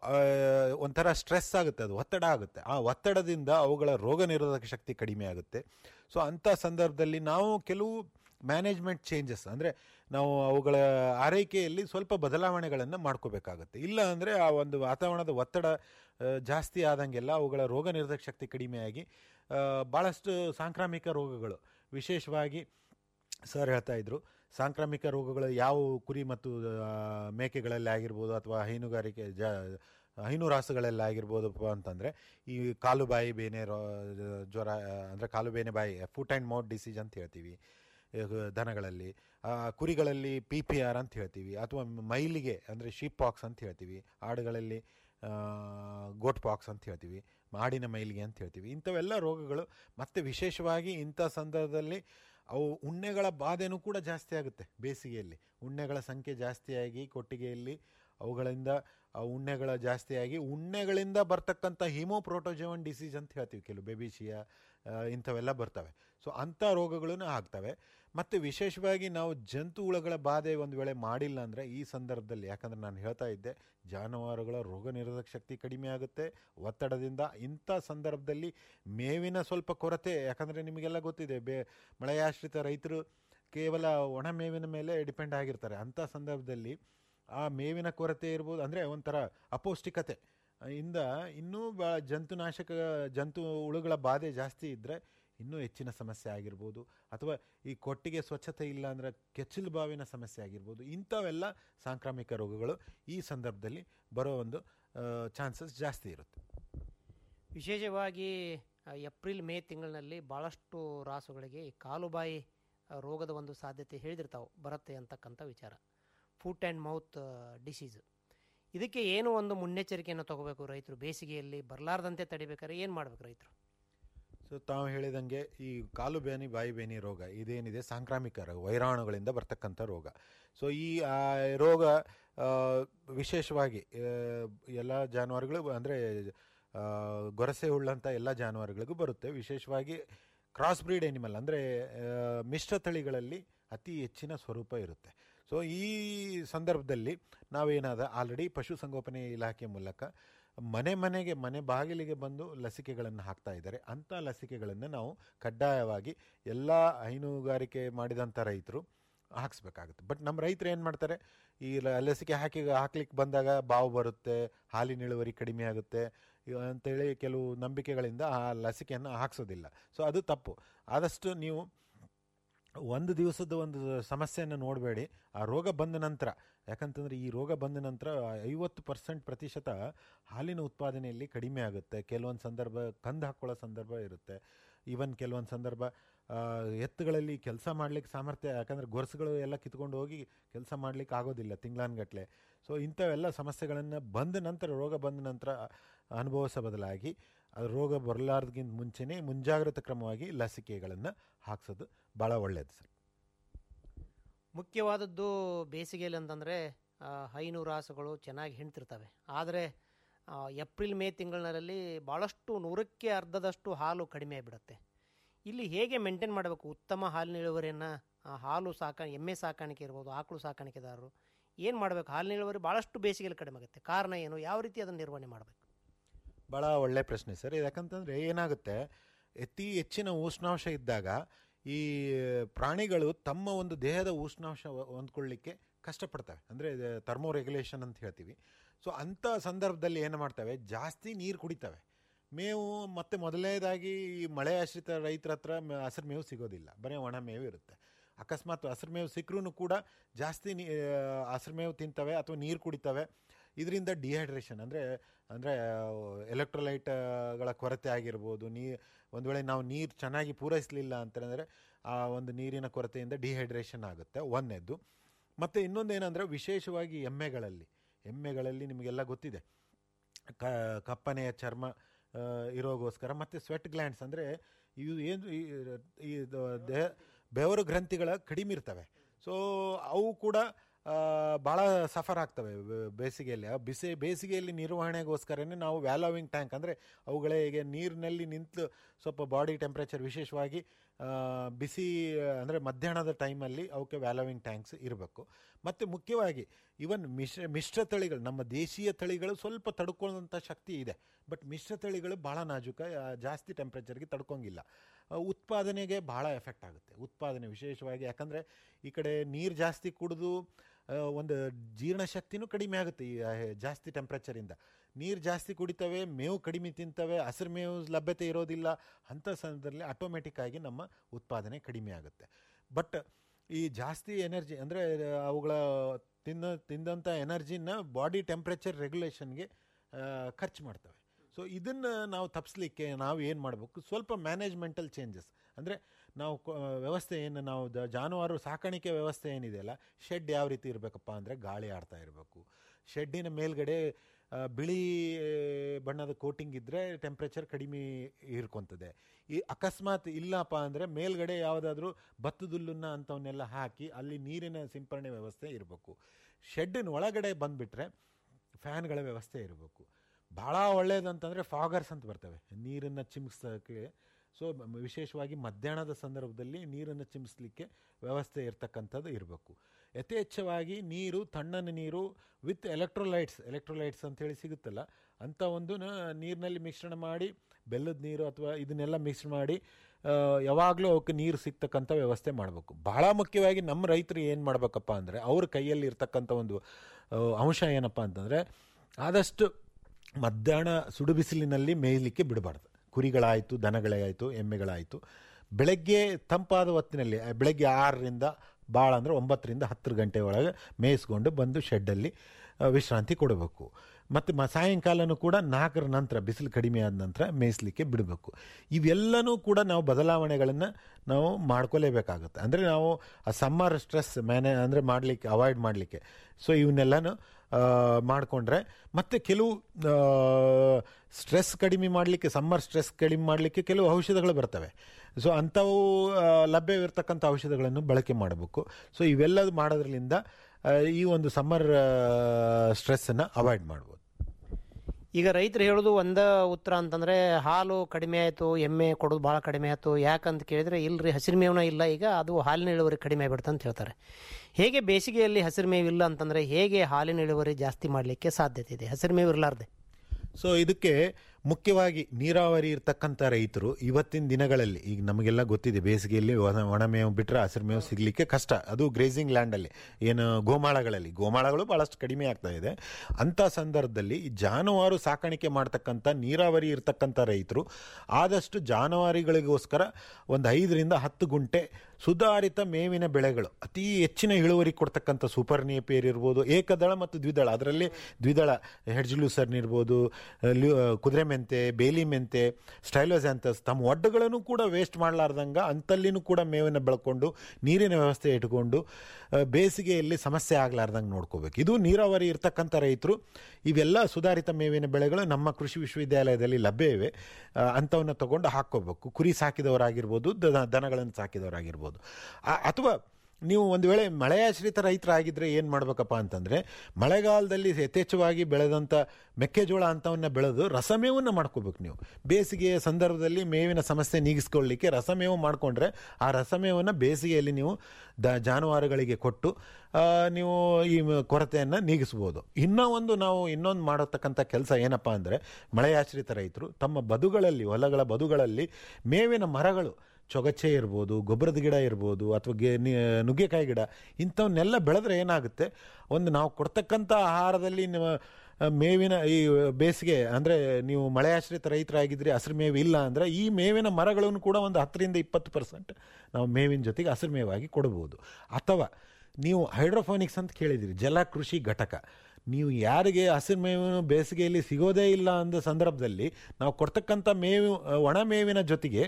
ಒಂಥರ ಸ್ಟ್ರೆಸ್ ಆಗುತ್ತೆ ಅದು ಒತ್ತಡ ಆಗುತ್ತೆ ಆ ಒತ್ತಡದಿಂದ ಅವುಗಳ ರೋಗ ನಿರೋಧಕ ಶಕ್ತಿ ಕಡಿಮೆ ಆಗುತ್ತೆ ಸೊ ಅಂಥ ಸಂದರ್ಭದಲ್ಲಿ ನಾವು ಕೆಲವು ಮ್ಯಾನೇಜ್ಮೆಂಟ್ ಚೇಂಜಸ್ ಅಂದರೆ ನಾವು ಅವುಗಳ ಆರೈಕೆಯಲ್ಲಿ ಸ್ವಲ್ಪ ಬದಲಾವಣೆಗಳನ್ನು ಮಾಡ್ಕೋಬೇಕಾಗುತ್ತೆ ಇಲ್ಲ ಅಂದರೆ ಆ ಒಂದು ವಾತಾವರಣದ ಒತ್ತಡ ಆ, ಜಾಸ್ತಿ ಆದಂಗೆಲ್ಲ ಅವುಗಳ ರೋಗ ನಿರೋಧಕ ಶಕ್ತಿ ಕಡಿಮೆಯಾಗಿ ಆ, ಭಾಳಷ್ಟು ಸಾಂಕ್ರಾಮಿಕ ರೋಗಗಳು ವಿಶೇಷವಾಗಿ ಸರ್ ಹೇಳ್ತಾ ಇದ್ರು ಸಾಂಕ್ರಾಮಿಕ ರೋಗಗಳು ಯಾವ ಕುರಿ ಮತ್ತು ಆ, ಮೇಕೆಗಳಲ್ಲಿ ಆಗಿರ್ಬೋದು ಅಥವಾ ಹೈನುಗಾರಿಕೆ ಜ ಹೈನು ರಾಸುಗಳೆಲ್ಲ ಆಗಿರ್ಬೋದಪ್ಪ ಅಂತಂದರೆ ಈ ಕಾಲು ಬಾಯಿ ಬೇನೆ ರೋ ಜ್ವರ ಅಂದರೆ ಕಾಲು ಬೇನೆ ಬಾಯಿ ಫುಟ್ ಆ್ಯಂಡ್ ಮೌತ್ ಡಿಸೀಸ್ ಅಂತ ಹೇಳ್ತೀವಿ ಈಗ ದನಗಳಲ್ಲಿ ಆ, ಕುರಿಗಳಲ್ಲಿ ಪಿ ಪಿ ಆರ್ ಅಂತ ಹೇಳ್ತೀವಿ ಅಥವಾ ಮೈಲಿಗೆ ಅಂದರೆ ಶೀಪ್ ಪಾಕ್ಸ್ ಅಂತ ಹೇಳ್ತೀವಿ ಆಡುಗಳಲ್ಲಿ ಗೋಟ್ ಪಾಕ್ಸ್ ಅಂತ ಹೇಳ್ತೀವಿ ಆಡಿನ ಮೈಲಿಗೆ ಅಂತ ಹೇಳ್ತೀವಿ ಇಂಥವೆಲ್ಲ ರೋಗಗಳು ಮತ್ತು ವಿಶೇಷವಾಗಿ ಇಂಥ ಸಂದರ್ಭದಲ್ಲಿ ಅವು ಉಣ್ಣೆಗಳ ಬಾಧೆನೂ ಕೂಡ ಜಾಸ್ತಿ ಆಗುತ್ತೆ ಬೇಸಿಗೆಯಲ್ಲಿ ಉಣ್ಣೆಗಳ ಸಂಖ್ಯೆ ಜಾಸ್ತಿಯಾಗಿ ಕೊಟ್ಟಿಗೆಯಲ್ಲಿ ಅವುಗಳಿಂದ ಆ ಉಣ್ಣೆಗಳ ಜಾಸ್ತಿಯಾಗಿ ಉಣ್ಣೆಗಳಿಂದ ಬರ್ತಕ್ಕಂಥ ಹಿಮೋಪ್ರೋಟೋಜೋನ್ ಡಿಸೀಸ್ ಅಂತ ಹೇಳ್ತೀವಿ ಕೆಲವು ಬೆಬಿಶಿಯಾ ಇಂಥವೆಲ್ಲ ಬರ್ತವೆ ಸೊ ಅಂಥ ರೋಗಗಳೂ ಆಗ್ತವೆ ಮತ್ತು ವಿಶೇಷವಾಗಿ ನಾವು ಜಂತು ಹುಳಗಳ ಬಾಧೆ ಒಂದು ವೇಳೆ ಮಾಡಿಲ್ಲ ಅಂದರೆ ಈ ಸಂದರ್ಭದಲ್ಲಿ ಯಾಕಂದರೆ ನಾನು ಹೇಳ್ತಾ ಇದ್ದೆ ಜಾನುವಾರುಗಳ ರೋಗ ನಿರೋಧಕ ಶಕ್ತಿ ಕಡಿಮೆ ಆಗುತ್ತೆ ಒತ್ತಡದಿಂದ ಇಂಥ ಸಂದರ್ಭದಲ್ಲಿ ಮೇವಿನ ಸ್ವಲ್ಪ ಕೊರತೆ ಯಾಕಂದರೆ ನಿಮಗೆಲ್ಲ ಗೊತ್ತಿದೆ ಬೇ ಮಳೆಯಾಶ್ರಿತ ರೈತರು ಕೇವಲ ಒಣ ಮೇವಿನ ಮೇಲೆ ಡಿಪೆಂಡ್ ಆಗಿರ್ತಾರೆ ಅಂಥ ಸಂದರ್ಭದಲ್ಲಿ ಆ ಮೇವಿನ ಕೊರತೆ ಇರ್ಬೋದು ಅಂದರೆ ಒಂಥರ ಅಪೌಷ್ಟಿಕತೆ ಇಂದ ಇನ್ನೂ ಬ ಜಂತುನಾಶಕ ಜಂತು ಹುಳುಗಳ ಬಾಧೆ ಜಾಸ್ತಿ ಇದ್ದರೆ ಇನ್ನೂ ಹೆಚ್ಚಿನ ಸಮಸ್ಯೆ ಆಗಿರ್ಬೋದು ಅಥವಾ ಈ ಕೊಟ್ಟಿಗೆ ಸ್ವಚ್ಛತೆ ಇಲ್ಲ ಅಂದರೆ ಕೆಚ್ಚಲು ಬಾವಿನ ಸಮಸ್ಯೆ ಆಗಿರ್ಬೋದು ಇಂಥವೆಲ್ಲ ಸಾಂಕ್ರಾಮಿಕ ರೋಗಗಳು ಈ ಸಂದರ್ಭದಲ್ಲಿ ಬರೋ ಒಂದು ಚಾನ್ಸಸ್ ಜಾಸ್ತಿ ಇರುತ್ತೆ ವಿಶೇಷವಾಗಿ ಆ, ಏಪ್ರಿಲ್ ಮೇ ತಿಂಗಳಿನಲ್ಲಿ ಭಾಳಷ್ಟು ರಾಸುಗಳಿಗೆ ಈ ಕಾಲುಬಾಯಿ ಆ, ರೋಗದ ಒಂದು ಸಾಧ್ಯತೆ ಹೇಳಿದಿರ್ತಾವೆ ಬರುತ್ತೆ ಅಂತಕ್ಕಂಥ ವಿಚಾರ ಫುಟ್ ಆ್ಯಂಡ್ ಮೌತ್ ಡಿಸೀಸ್ ಇದಕ್ಕೆ ಏನು ಒಂದು ಮುನ್ನೆಚ್ಚರಿಕೆಯನ್ನು ತಗೋಬೇಕು ರೈತರು ಬೇಸಿಗೆಯಲ್ಲಿ ಬರಲಾರ್ದಂತೆ ತಡಿಬೇಕಾದ್ರೆ ಏನು ಮಾಡ್ಬೇಕು ರೈತರು ಸೊ ತಾವು ಹೇಳಿದಂಗೆ ಈ ಕಾಲು ಬೇನಿ ಬಾಯಿ ಬೇನಿ ರೋಗ ಇದೇನಿದೆ ಸಾಂಕ್ರಾಮಿಕ ರೋಗ ವೈರಾಣುಗಳಿಂದ ಬರ್ತಕ್ಕಂಥ ರೋಗ ಸೊ ಈ ಆ, ರೋಗ ಆ, ವಿಶೇಷವಾಗಿ ಎಲ್ಲ ಜಾನುವಾರುಗಳು ಅಂದರೆ ಗೊರಸೆ ಉಳ್ಳಂಥ ಎಲ್ಲ ಜಾನುವಾರುಗಳಿಗೂ ಬರುತ್ತೆ ವಿಶೇಷವಾಗಿ ಕ್ರಾಸ್ ಬ್ರೀಡ್ ಎನಿಮಲ್ ಅಂದರೆ ಮಿಶ್ರ ತಳಿಗಳಲ್ಲಿ ಅತಿ ಹೆಚ್ಚಿನ ಸ್ವರೂಪ ಇರುತ್ತೆ ಸೊ ಈ ಸಂದರ್ಭದಲ್ಲಿ ನಾವೇನಾದ ಆಲ್ರೆಡಿ ಪಶುಸಂಗೋಪನೆ ಇಲಾಖೆ ಮೂಲಕ ಮನೆ ಮನೆಗೆ ಮನೆ ಬಾಗಿಲಿಗೆ ಬಂದು ಲಸಿಕೆಗಳನ್ನು ಹಾಕ್ತಾ ಇದ್ದಾರೆ ಅಂಥ ಲಸಿಕೆಗಳನ್ನು ನಾವು ಕಡ್ಡಾಯವಾಗಿ ಎಲ್ಲ ಹೈನುಗಾರಿಕೆ ಮಾಡಿದಂಥ ರೈತರು ಹಾಕ್ಸ್ಬೇಕಾಗುತ್ತೆ ಬಟ್ ನಮ್ಮ ರೈತರು ಏನು ಮಾಡ್ತಾರೆ ಈ ಲ- ಲಸಿಕೆ ಹಾಕಿ ಹಾಕ್ಲಿಕ್ಕೆ ಬಂದಾಗ ಬಾವು ಬರುತ್ತೆ ಹಾಲಿನ ಇಳುವರಿ ಕಡಿಮೆ ಆಗುತ್ತೆ ಇವ- ಅಂತೇಳಿ ಕೆಲವು ನಂಬಿಕೆಗಳಿಂದ ಆ ಲಸಿಕೆಯನ್ನು ಹಾಕ್ಸೋದಿಲ್ಲ ಸೊ ಅದು ತಪ್ಪು ಆದಷ್ಟು ನೀವು ಒಂದು ದಿವಸದ ಒಂದು ಸಮಸ್ಯೆಯನ್ನು ನೋಡಬೇಡಿ ಆ ರೋಗ ಬಂದ ನಂತರ ಯಾಕಂತಂದರೆ ಈ ರೋಗ ಬಂದ ನಂತರ ಐವತ್ತು ಪರ್ಸೆಂಟ್ ಪ್ರತಿಶತ ಹಾಲಿನ ಉತ್ಪಾದನೆಯಲ್ಲಿ ಕಡಿಮೆ ಆಗುತ್ತೆ ಕೆಲವೊಂದು ಸಂದರ್ಭ ಕಂದು ಹಾಕ್ಕೊಳ್ಳೋ ಸಂದರ್ಭ ಇರುತ್ತೆ ಈವನ್ ಕೆಲವೊಂದು ಸಂದರ್ಭ ಆ, ಎತ್ತುಗಳಲ್ಲಿ ಕೆಲಸ ಮಾಡ್ಲಿಕ್ಕೆ ಸಾಮರ್ಥ್ಯ ಯಾಕಂದರೆ ಗೊರಸುಗಳು ಎಲ್ಲ ಕಿತ್ಕೊಂಡು ಹೋಗಿ ಕೆಲಸ ಮಾಡ್ಲಿಕ್ಕೆ ಆಗೋದಿಲ್ಲ ತಿಂಗಳಾನ್ಗಟ್ಲೆ ಸೊ ಇಂಥವೆಲ್ಲ ಸಮಸ್ಯೆಗಳನ್ನು ಬಂದ ನಂತರ ರೋಗ ಬಂದ ನಂತರ ಅನುಭವಿಸೋ ಬದಲಾಗಿ ಅದು ರೋಗ ಬರಲಾರ್ದಕ್ಕಿಂತ ಮುಂಚೆನೇ ಮುಂಜಾಗ್ರತಾ ಕ್ರಮವಾಗಿ ಲಸಿಕೆಗಳನ್ನು ಹಾಕ್ಸೋದು ಭಾಳ ಒಳ್ಳೆಯದು ಸರ್ ಮುಖ್ಯವಾದದ್ದು ಬೇಸಿಗೆಯಲ್ಲಿ ಅಂತಂದರೆ ಹೈನು ರಾಸುಗಳು ಚೆನ್ನಾಗಿ ಹಿಂಡ್ತಿರ್ತವೆ ಆದರೆ ಆ, ಏಪ್ರಿಲ್ ಮೇ ತಿಂಗಳಿನಲ್ಲಿ ಭಾಳಷ್ಟು ನೂರಕ್ಕೆ ಅರ್ಧದಷ್ಟು ಹಾಲು ಕಡಿಮೆ ಆಗಿಬಿಡುತ್ತೆ ಇಲ್ಲಿ ಹೇಗೆ ಮೇಂಟೈನ್ ಮಾಡಬೇಕು ಉತ್ತಮ ಹಾಲಿನ ಇಳುವರಿಯನ್ನು ಆ, ಹಾಲು ಸಾಕ ಎಮ್ಮೆ ಸಾಕಾಣಿಕೆ ಇರ್ಬೋದು ಆಕಳು ಸಾಕಾಣಿಕೆದಾರರು ಏನು ಮಾಡಬೇಕು ಹಾಲಿನ ಇಳುವರಿ ಭಾಳಷ್ಟು ಬೇಸಿಗೆಯಲ್ಲಿ ಕಡಿಮೆ ಆಗುತ್ತೆ ಕಾರಣ ಏನು ಯಾವ ರೀತಿ ಅದನ್ನು ನಿರ್ವಹಣೆ ಮಾಡಬೇಕು ಭಾಳ ಒಳ್ಳೆ ಪ್ರಶ್ನೆ ಸರ್ ಯಾಕಂತಂದರೆ ಏನಾಗುತ್ತೆ ಅತಿ ಹೆಚ್ಚಿನ ಉಷ್ಣಾಂಶ ಇದ್ದಾಗ ಈ ಪ್ರಾಣಿಗಳು ತಮ್ಮ ಒಂದು ದೇಹದ ಉಷ್ಣಾಂಶ ಹೊ- ಹೊಂದ್ಕೊಳ್ಳಿಕ್ಕೆ ಕಷ್ಟಪಡ್ತವೆ ಅಂದರೆ ಥರ್ಮೋ ರೆಗ್ಯುಲೇಷನ್ ಅಂತ ಹೇಳ್ತೀವಿ ಸೊ ಅಂಥ ಸಂದರ್ಭದಲ್ಲಿ ಏನು ಮಾಡ್ತವೆ ಜಾಸ್ತಿ ನೀರು ಕುಡಿತವೆ ಮೇವು ಮತ್ತು ಮೊದಲನೇದಾಗಿ ಈ ಮಳೆ ಆಶ್ರಿತ ರೈತರ ಹತ್ರ ಮ- ಹಸಿರು ಮೇವು ಸಿಗೋದಿಲ್ಲ ಬರೀ ಒಣ ಮೇವು ಇರುತ್ತೆ ಅಕಸ್ಮಾತ್ ಹಸಿರು ಮೇವು ಸಿಕ್ಕರೂ ಕೂಡ ಜಾಸ್ತಿ ನೀ ಹಸಿರು ಮೇವು ತಿಂತವೆ ಅಥವಾ ನೀರು ಕುಡಿತವೆ ಇದರಿಂದ ಡಿಹೈಡ್ರೇಷನ್ ಅಂದರೆ ಅಂದರೆ ಎಲೆಕ್ಟ್ರೋಲೈಟ್ಗಳ ಕೊರತೆ ಆಗಿರ್ಬೋದು ನೀ ಒಂದು ವೇಳೆ ನಾವು ನೀರು ಚೆನ್ನಾಗಿ ಪೂರೈಸಲಿಲ್ಲ ಅಂತಂದರೆ ಆ ಒಂದು ನೀರಿನ ಕೊರತೆಯಿಂದ ಡಿಹೈಡ್ರೇಷನ್ ಆಗುತ್ತೆ ಒಂದನೇದ್ದು ಮತ್ತು ಇನ್ನೊಂದೇನೆಂದರೆ ವಿಶೇಷವಾಗಿ ಎಮ್ಮೆಗಳಲ್ಲಿ ಎಮ್ಮೆಗಳಲ್ಲಿ ನಿಮಗೆಲ್ಲ ಗೊತ್ತಿದೆ ಕ ಕಪ್ಪನೆಯ ಚರ್ಮ ಆ, ಇರೋಗೋಸ್ಕರ ಮತ್ತು ಸ್ವೆಟ್ ಗ್ಲ್ಯಾಂಡ್ಸ್ ಅಂದರೆ ಇವು ಏನು ಈ ಇದು ದೇಹ ಬೆವರು ಗ್ರಂಥಿಗಳ ಕಡಿಮೆ ಇರ್ತವೆ ಸೊ ಅವು ಕೂಡ ಭಾಳ ಸಫರ್ ಆಗ್ತವೆ ಬೆ- ಬೇಸಿಗೆಯಲ್ಲಿ ಆ ಬಿಸಿ ಬೇಸಿಗೆಯಲ್ಲಿ ನಿರ್ವಹಣೆಗೋಸ್ಕರನೇ ನಾವು ವ್ಯಾಲೋವಿಂಗ್ ಟ್ಯಾಂಕ್ ಅಂದರೆ ಅವುಗಳಿಗೆ ನೀರಿನಲ್ಲಿ ನಿಂತು ಸ್ವಲ್ಪ ಬಾಡಿ ಟೆಂಪ್ರೇಚರ್ ವಿಶೇಷವಾಗಿ ಆ, ಬಿಸಿ ಅಂದರೆ ಮಧ್ಯಾಹ್ನದ ಟೈಮಲ್ಲಿ ಅವಕ್ಕೆ ವ್ಯಾಲೋವಿಂಗ್ ಟ್ಯಾಂಕ್ಸ್ ಇರಬೇಕು ಮತ್ತು ಮುಖ್ಯವಾಗಿ ಇವನ್ ಮಿಶ್ರ ಮಿಶ್ರ ತಳಿಗಳು ನಮ್ಮ ದೇಶೀಯ ತಳಿಗಳು ಸ್ವಲ್ಪ ತಡ್ಕೊಳ್ಳೋಂಥ ಶಕ್ತಿ ಇದೆ ಬಟ್ ಮಿಶ್ರ ತಳಿಗಳು ಭಾಳ ನಾಜೂಕ ಆ, ಜಾಸ್ತಿ ಟೆಂಪ್ರೇಚರ್ಗೆ ತಡ್ಕೊಂಗಿಲ್ಲ ಆ, ಉತ್ಪಾದನೆಗೆ ಭಾಳ ಎಫೆಕ್ಟ್ ಆಗುತ್ತೆ ಉತ್ಪಾದನೆ ವಿಶೇಷವಾಗಿ ಯಾಕಂದರೆ ಈ ಕಡೆ ನೀರು ಜಾಸ್ತಿ ಕುಡಿದು ಆ, ಒಂದು ಜೀರ್ಣಶಕ್ತಿನೂ ಕಡಿಮೆ ಆಗುತ್ತೆ ಈ ಆ, ಜಾಸ್ತಿ ಟೆಂಪ್ರೇಚರಿಂದ ನೀರು ಜಾಸ್ತಿ ಕುಡಿತವೆ ಮೇವು ಕಡಿಮೆ ತಿಂತವೆ ಹಸಿರು ಮೇವು ಲಭ್ಯತೆ ಇರೋದಿಲ್ಲ ಅಂಥ ಸಂದರ್ಭದಲ್ಲಿ ಆಟೋಮೆಟಿಕ್ ಆಗಿ ನಮ್ಮ ಉತ್ಪಾದನೆ ಕಡಿಮೆ ಆಗುತ್ತೆ ಬಟ್ ಈ ಜಾಸ್ತಿ ಎನರ್ಜಿ ಅಂದರೆ ಅವುಗಳ ತಿನ್ನ ತಿಂದಂಥ ಎನರ್ಜಿನ ಬಾಡಿ ಟೆಂಪ್ರೇಚರ್ ರೆಗ್ಯುಲೇಷನ್ಗೆ ಖರ್ಚು ಮಾಡ್ತವೆ ಸೊ ಇದನ್ನು ನಾವು ತಪ್ಪಿಸ್ಲಿಕ್ಕೆ ನಾವು ಏನು ಮಾಡಬೇಕು ಸ್ವಲ್ಪ ಮ್ಯಾನೇಜ್ಮೆಂಟಲ್ ಚೇಂಜಸ್ ಅಂದರೆ ನಾವು ಕೊ- ವ್ಯವಸ್ಥೆ ಏನು ನಾವು ದ- ಜಾನುವಾರು ಸಾಕಾಣಿಕೆ ವ್ಯವಸ್ಥೆ ಏನಿದೆಯಲ್ಲ ಶೆಡ್ ಯಾವ ರೀತಿ ಇರಬೇಕಪ್ಪ ಅಂದರೆ ಗಾಳಿ ಆಡ್ತಾ ಇರಬೇಕು ಶೆಡ್ಡಿನ ಮೇಲ್ಗಡೆ ಆ, ಬಿಳಿ ಬಣ್ಣದ ಕೋಟಿಂಗ್ ಇದ್ದರೆ ಟೆಂಪ್ರೇಚರ್ ಕಡಿಮೆ ಇರ್ಕೊತದೆ ಈ ಅಕಸ್ಮಾತ್ ಇಲ್ಲಪ್ಪ ಅಂದರೆ ಮೇಲ್ಗಡೆ ಯಾವುದಾದ್ರೂ ಭತ್ತದುಲ್ಲನ್ನ ಅಂಥವನ್ನೆಲ್ಲ ಹಾಕಿ ಅಲ್ಲಿ ನೀರಿನ ಸಿಂಪರಣೆ ವ್ಯವಸ್ಥೆ ಇರಬೇಕು ಶೆಡ್ಡಿನ ಒಳಗಡೆ ಬಂದುಬಿಟ್ರೆ ಫ್ಯಾನ್ಗಳ ವ್ಯವಸ್ಥೆ ಇರಬೇಕು ಭಾಳ ಒಳ್ಳೆಯದಂತಂದರೆ ಫಾಗರ್ಸ್ ಅಂತ ಬರ್ತವೆ ನೀರನ್ನು ಚಿಮ್ಸೋಕ್ಕೆ ಸೊ ಮ- ವಿಶೇಷವಾಗಿ ಮಧ್ಯಾಹ್ನದ ಸಂದರ್ಭದಲ್ಲಿ ನೀರನ್ನು ಚಿಮ್ಮಿಸ್ಲಿಕ್ಕೆ ವ್ಯವಸ್ಥೆ ಇರತಕ್ಕಂಥದ್ದು ಇರಬೇಕು ಯಥೇಚ್ಛವಾಗಿ ನೀರು ತಣ್ಣನೆ ನೀರು ವಿತ್ ಎಲೆಕ್ಟ್ರೋಲೈಟ್ಸ್ ಎಲೆಕ್ಟ್ರೋಲೈಟ್ಸ್ ಅಂತೇಳಿ ಸಿಗುತ್ತಲ್ಲ ಅಂಥ ಒಂದು ನೀರಿನಲ್ಲಿ ಮಿಶ್ರಣ ಮಾಡಿ ಬೆಲ್ಲದ ನೀರು ಅಥವಾ ಇದನ್ನೆಲ್ಲ ಮಿಕ್ಸ್ ಮಾಡಿ ಆ, ಯಾವಾಗಲೂ ಅವಕ್ಕೆ ನೀರು ಸಿಗ್ತಕ್ಕಂಥ ವ್ಯವಸ್ಥೆ ಮಾಡಬೇಕು ಬಹಳ ಮುಖ್ಯವಾಗಿ ನಮ್ಮ ರೈತರು ಏನು ಮಾಡಬೇಕಪ್ಪ ಅಂದರೆ ಅವ್ರ ಕೈಯಲ್ಲಿ ಇರ್ತಕ್ಕಂಥ ಒಂದು ಆ, ಅಂಶ ಏನಪ್ಪ ಅಂತಂದರೆ ಆದಷ್ಟು ಮಧ್ಯಾಹ್ನ ಸುಡು ಬಿಸಿಲಿನಲ್ಲಿ ಮೇಯಲಿಕ್ಕೆ ಬಿಡಬಾರ್ದು ಕುರಿಗಳಾಯಿತು ದನಗಳಾಯಿತು ಎಮ್ಮೆಗಳಾಯಿತು ಬೆಳಗ್ಗೆ ತಂಪಾದ ಹೊತ್ತಿನಲ್ಲಿ ಆ, ಬೆಳಗ್ಗೆ ಆರರಿಂದ ಭಾಳ ಅಂದರೆ ಒಂಬತ್ತರಿಂದ ಹತ್ತು ಗಂಟೆ ಒಳಗೆ ಮೇಯಿಸ್ಕೊಂಡು ಬಂದು ಶೆಡ್ಡಲ್ಲಿ ಆ, ವಿಶ್ರಾಂತಿ ಕೊಡಬೇಕು ಮತ್ತು ಮ ಸಾಯಂಕಾಲನೂ ಕೂಡ ನಾಲ್ಕರ ನಂತರ ಬಿಸಿಲು ಕಡಿಮೆ ಆದ ನಂತರ ಮೇಯಿಸ್ಲಿಕ್ಕೆ ಬಿಡಬೇಕು ಇವೆಲ್ಲನೂ ಕೂಡ ನಾವು ಬದಲಾವಣೆಗಳನ್ನು ನಾವು ಮಾಡ್ಕೊಲೇಬೇಕಾಗುತ್ತೆ ಅಂದರೆ ನಾವು ಆ ಸಮ್ಮರ್ ಸ್ಟ್ರೆಸ್ ಮ್ಯಾನೆ ಅಂದರೆ ಮಾಡಲಿಕ್ಕೆ ಅವಾಯ್ಡ್ ಮಾಡಲಿಕ್ಕೆ ಸೊ ಇವನ್ನೆಲ್ಲನೂ ಮಾಡಿಕೊಂಡ್ರೆ ಮತ್ತು ಕೆಲವು ಸ್ಟ್ರೆಸ್ ಕಡಿಮೆ ಮಾಡಲಿಕ್ಕೆ ಸಮ್ಮರ್ ಸ್ಟ್ರೆಸ್ ಕಡಿಮೆ ಮಾಡಲಿಕ್ಕೆ ಕೆಲವು ಔಷಧಗಳು ಬರ್ತವೆ ಸೊ ಅಂಥವು ಆ, ಲಭ್ಯವಿರ್ತಕ್ಕಂಥ ಔಷಧಗಳನ್ನು ಬಳಕೆ ಮಾಡಬೇಕು ಸೊ ಇವೆಲ್ಲ ಮಾಡೋದ್ರಿಂದ ಆ, ಈ ಒಂದು ಸಮ್ಮರ್ ಸ್ಟ್ರೆಸ್ಸನ್ನು ಅವಾಯ್ಡ್ ಮಾಡ್ಬೋದು ಈಗ ರೈತರು ಹೇಳೋದು ಒಂದ ಉತ್ತರ ಅಂತಂದ್ರೆ ಹಾಲು ಕಡಿಮೆ ಆಯಿತು ಎಮ್ಮೆ ಕೊಡೋದು ಭಾಳ ಕಡಿಮೆ ಆಯಿತು ಯಾಕಂತ ಕೇಳಿದ್ರೆ ಇಲ್ರಿ ಹಸಿರು ಮೇವನ ಇಲ್ಲ ಈಗ ಅದು ಹಾಲಿನ ಇಳುವರಿ ಕಡಿಮೆ ಆಗ್ಬಿಡ್ತು ಅಂತ ಹೇಳ್ತಾರೆ ಹೇಗೆ ಬೇಸಿಗೆಯಲ್ಲಿ ಹಸಿರು ಮೇವು ಇಲ್ಲ ಅಂತಂದ್ರೆ ಹೇಗೆ ಹಾಲಿನ ಇಳುವರಿ ಜಾಸ್ತಿ ಮಾಡಲಿಕ್ಕೆ ಸಾಧ್ಯತೆ ಇದೆ ಹಸಿರು ಮೇವು ಇರಲಾರ್ದೆ ಸೊ ಇದಕ್ಕೆ ಮುಖ್ಯವಾಗಿ ನೀರಾವರಿ ಇರ್ತಕ್ಕಂಥ ರೈತರು ಇವತ್ತಿನ ದಿನಗಳಲ್ಲಿ ಈಗ ನಮಗೆಲ್ಲ ಗೊತ್ತಿದೆ ಬೇಸಿಗೆಯಲ್ಲಿ ಒಣ ಒಣಮೇವು ಬಿಟ್ಟರೆ ಹಸಿರು ಮೇವು ಸಿಗಲಿಕ್ಕೆ ಕಷ್ಟ ಅದು ಗ್ರೇಸಿಂಗ್ ಲ್ಯಾಂಡಲ್ಲಿ ಏನು ಗೋಮಾಳಗಳಲ್ಲಿ ಗೋಮಾಳಗಳು ಭಾಳಷ್ಟು ಕಡಿಮೆ ಆಗ್ತಾ ಇದೆ ಅಂಥ ಸಂದರ್ಭದಲ್ಲಿ ಈ ಜಾನುವಾರು ಸಾಕಾಣಿಕೆ ಮಾಡ್ತಕ್ಕಂಥ ನೀರಾವರಿ ಇರ್ತಕ್ಕಂಥ ರೈತರು ಆದಷ್ಟು ಜಾನುವಾರುಗಳಿಗೋಸ್ಕರ ಒಂದು ಐದರಿಂದ ಹತ್ತು ಗುಂಟೆ ಸುಧಾರಿತ ಮೇವಿನ ಬೆಳೆಗಳು ಅತಿ ಹೆಚ್ಚಿನ ಇಳುವರಿ ಕೊಡ್ತಕ್ಕಂಥ ಸೂಪರ್ ನೇಪಿಯರ್ ಇರ್ಬೋದು ಏಕದಳ ಮತ್ತು ದ್ವಿದಳ ಅದರಲ್ಲಿ ದ್ವಿದಳ ಹೆಡ್ಜ್ಲೂಸರ್ನ್ ಇರ್ಬೋದು ಲ್ಯೂ- ಕುದುರೆ ಮೆಂತೆ ಬೇಲಿ ಮೆಂತೆ ಸ್ಟೈಲೋಸ್ಯಾಂಥಸ್ ತಮ್ಮ ಒಡ್ಡುಗಳನ್ನು ಕೂಡ ವೇಸ್ಟ್ ಮಾಡಲಾರ್ದಂಗ ಅಂತಲ್ಲಿನೂ ಕೂಡ ಮೇವನ್ನು ಬೆಳ್ಕೊಂಡು ನೀರಿನ ವ್ಯವಸ್ಥೆ ಇಟ್ಕೊಂಡು ಆ, ಬೇಸಿಗೆಯಲ್ಲಿ ಸಮಸ್ಯೆ ಆಗಲಾರ್ದಂಗೆ ನೋಡ್ಕೋಬೇಕು ಇದು ನೀರಾವರಿ ಇರ್ತಕ್ಕಂಥ ರೈತರು ಇವೆಲ್ಲ ಸುಧಾರಿತ ಮೇವಿನ ಬೆಳೆಗಳು ನಮ್ಮ ಕೃಷಿ ವಿಶ್ವವಿದ್ಯಾಲಯದಲ್ಲಿ ಲಭ್ಯ ಇವೆ ಆ, ಅಂಥವನ್ನ ತಗೊಂಡು ಹಾಕ್ಕೋಬೇಕು ಕುರಿ ಸಾಕಿದವರಾಗಿರ್ಬೋದು ದನ ದನಗಳನ್ನು ಸಾಕಿದವರಾಗಿರ್ಬೋದು ಆ- ಅಥವಾ ನೀವು ಒಂದು ವೇಳೆ ಮಳೆಯಾಶ್ರಿತ ರೈತರಾಗಿದ್ದರೆ ಏನು ಮಾಡಬೇಕಪ್ಪ ಅಂತಂದರೆ ಮಳೆಗಾಲದಲ್ಲಿ ಯಥೇಚ್ಛವಾಗಿ ಬೆಳೆದಂಥ ಮೆಕ್ಕೆಜೋಳ ಅಂಥವನ್ನ ಬೆಳೆದು ರಸಮೇವನ್ನು ಮಾಡ್ಕೋಬೇಕು ನೀವು ಬೇಸಿಗೆಯ ಸಂದರ್ಭದಲ್ಲಿ ಮೇವಿನ ಸಮಸ್ಯೆ ನೀಗಿಸ್ಕೊಳ್ಳಿಕ್ಕೆ ರಸಮೇವು ಮಾಡಿಕೊಂಡ್ರೆ ಆ ರಸಮೇವನ್ನು ಬೇಸಿಗೆಯಲ್ಲಿ ನೀವು ದ ಜಾನುವಾರುಗಳಿಗೆ ಕೊಟ್ಟು ಆ, ನೀವು ಈ ಮ- ಕೊರತೆಯನ್ನು ನೀಗಿಸ್ಬೋದು ಇನ್ನೂ ಒಂದು ನಾವು ಇನ್ನೊಂದು ಮಾಡತಕ್ಕಂಥ ಕೆಲಸ ಏನಪ್ಪ ಅಂದರೆ ಮಳೆಯಾಶ್ರಿತ ರೈತರು ತಮ್ಮ ಬದುಗಳಲ್ಲಿ ಹೊಲಗಳ ಬದುಗಳಲ್ಲಿ ಮೇವಿನ ಮರಗಳು ಚೊಗಚೆ ಇರ್ಬೋದು ಗೊಬ್ಬರದ ಗಿಡ ಇರ್ಬೋದು ಅಥವಾ ಗೆ ನಿ- ನುಗ್ಗೆಕಾಯಿ ಗಿಡ ಇಂಥವನ್ನೆಲ್ಲ ಬೆಳೆದ್ರೆ ಏನಾಗುತ್ತೆ ಒಂದು ನಾವು ಕೊಡ್ತಕ್ಕಂಥ ಆಹಾರದಲ್ಲಿ ನಿಮ್ಮ ಆ, ಮೇವಿನ ಈ ಬೇಸಿಗೆ ಅಂದರೆ ನೀವು ಮಳೆಯಾಶ್ರಿತ ರೈತರಾಗಿದ್ದರೆ ಹಸಿರು ಮೇವು ಇಲ್ಲ ಅಂದರೆ ಈ ಮೇವಿನ ಮರಗಳನ್ನು ಕೂಡ ಒಂದು ಹತ್ತರಿಂದ ಇಪ್ಪತ್ತು ಪರ್ಸೆಂಟ್ ನಾವು ಮೇವಿನ ಜೊತೆಗೆ ಹಸಿರು ಮೇವಾಗಿ ಕೊಡ್ಬೋದು ಅಥವಾ ನೀವು ಹೈಡ್ರೋಫೋನಿಕ್ಸ್ ಅಂತ ಕೇಳಿದಿರಿ ಜಲ ಕೃಷಿ ಘಟಕ ನೀವು ಯಾರಿಗೆ ಹಸಿರು ಮೇವು ಬೇಸಿಗೆಯಲ್ಲಿ ಸಿಗೋದೇ ಇಲ್ಲ ಅಂದ ಸಂದರ್ಭದಲ್ಲಿ ನಾವು ಕೊಡ್ತಕ್ಕಂಥ ಮೇವು ಆ, ಒಣ ಮೇವಿನ ಜೊತೆಗೆ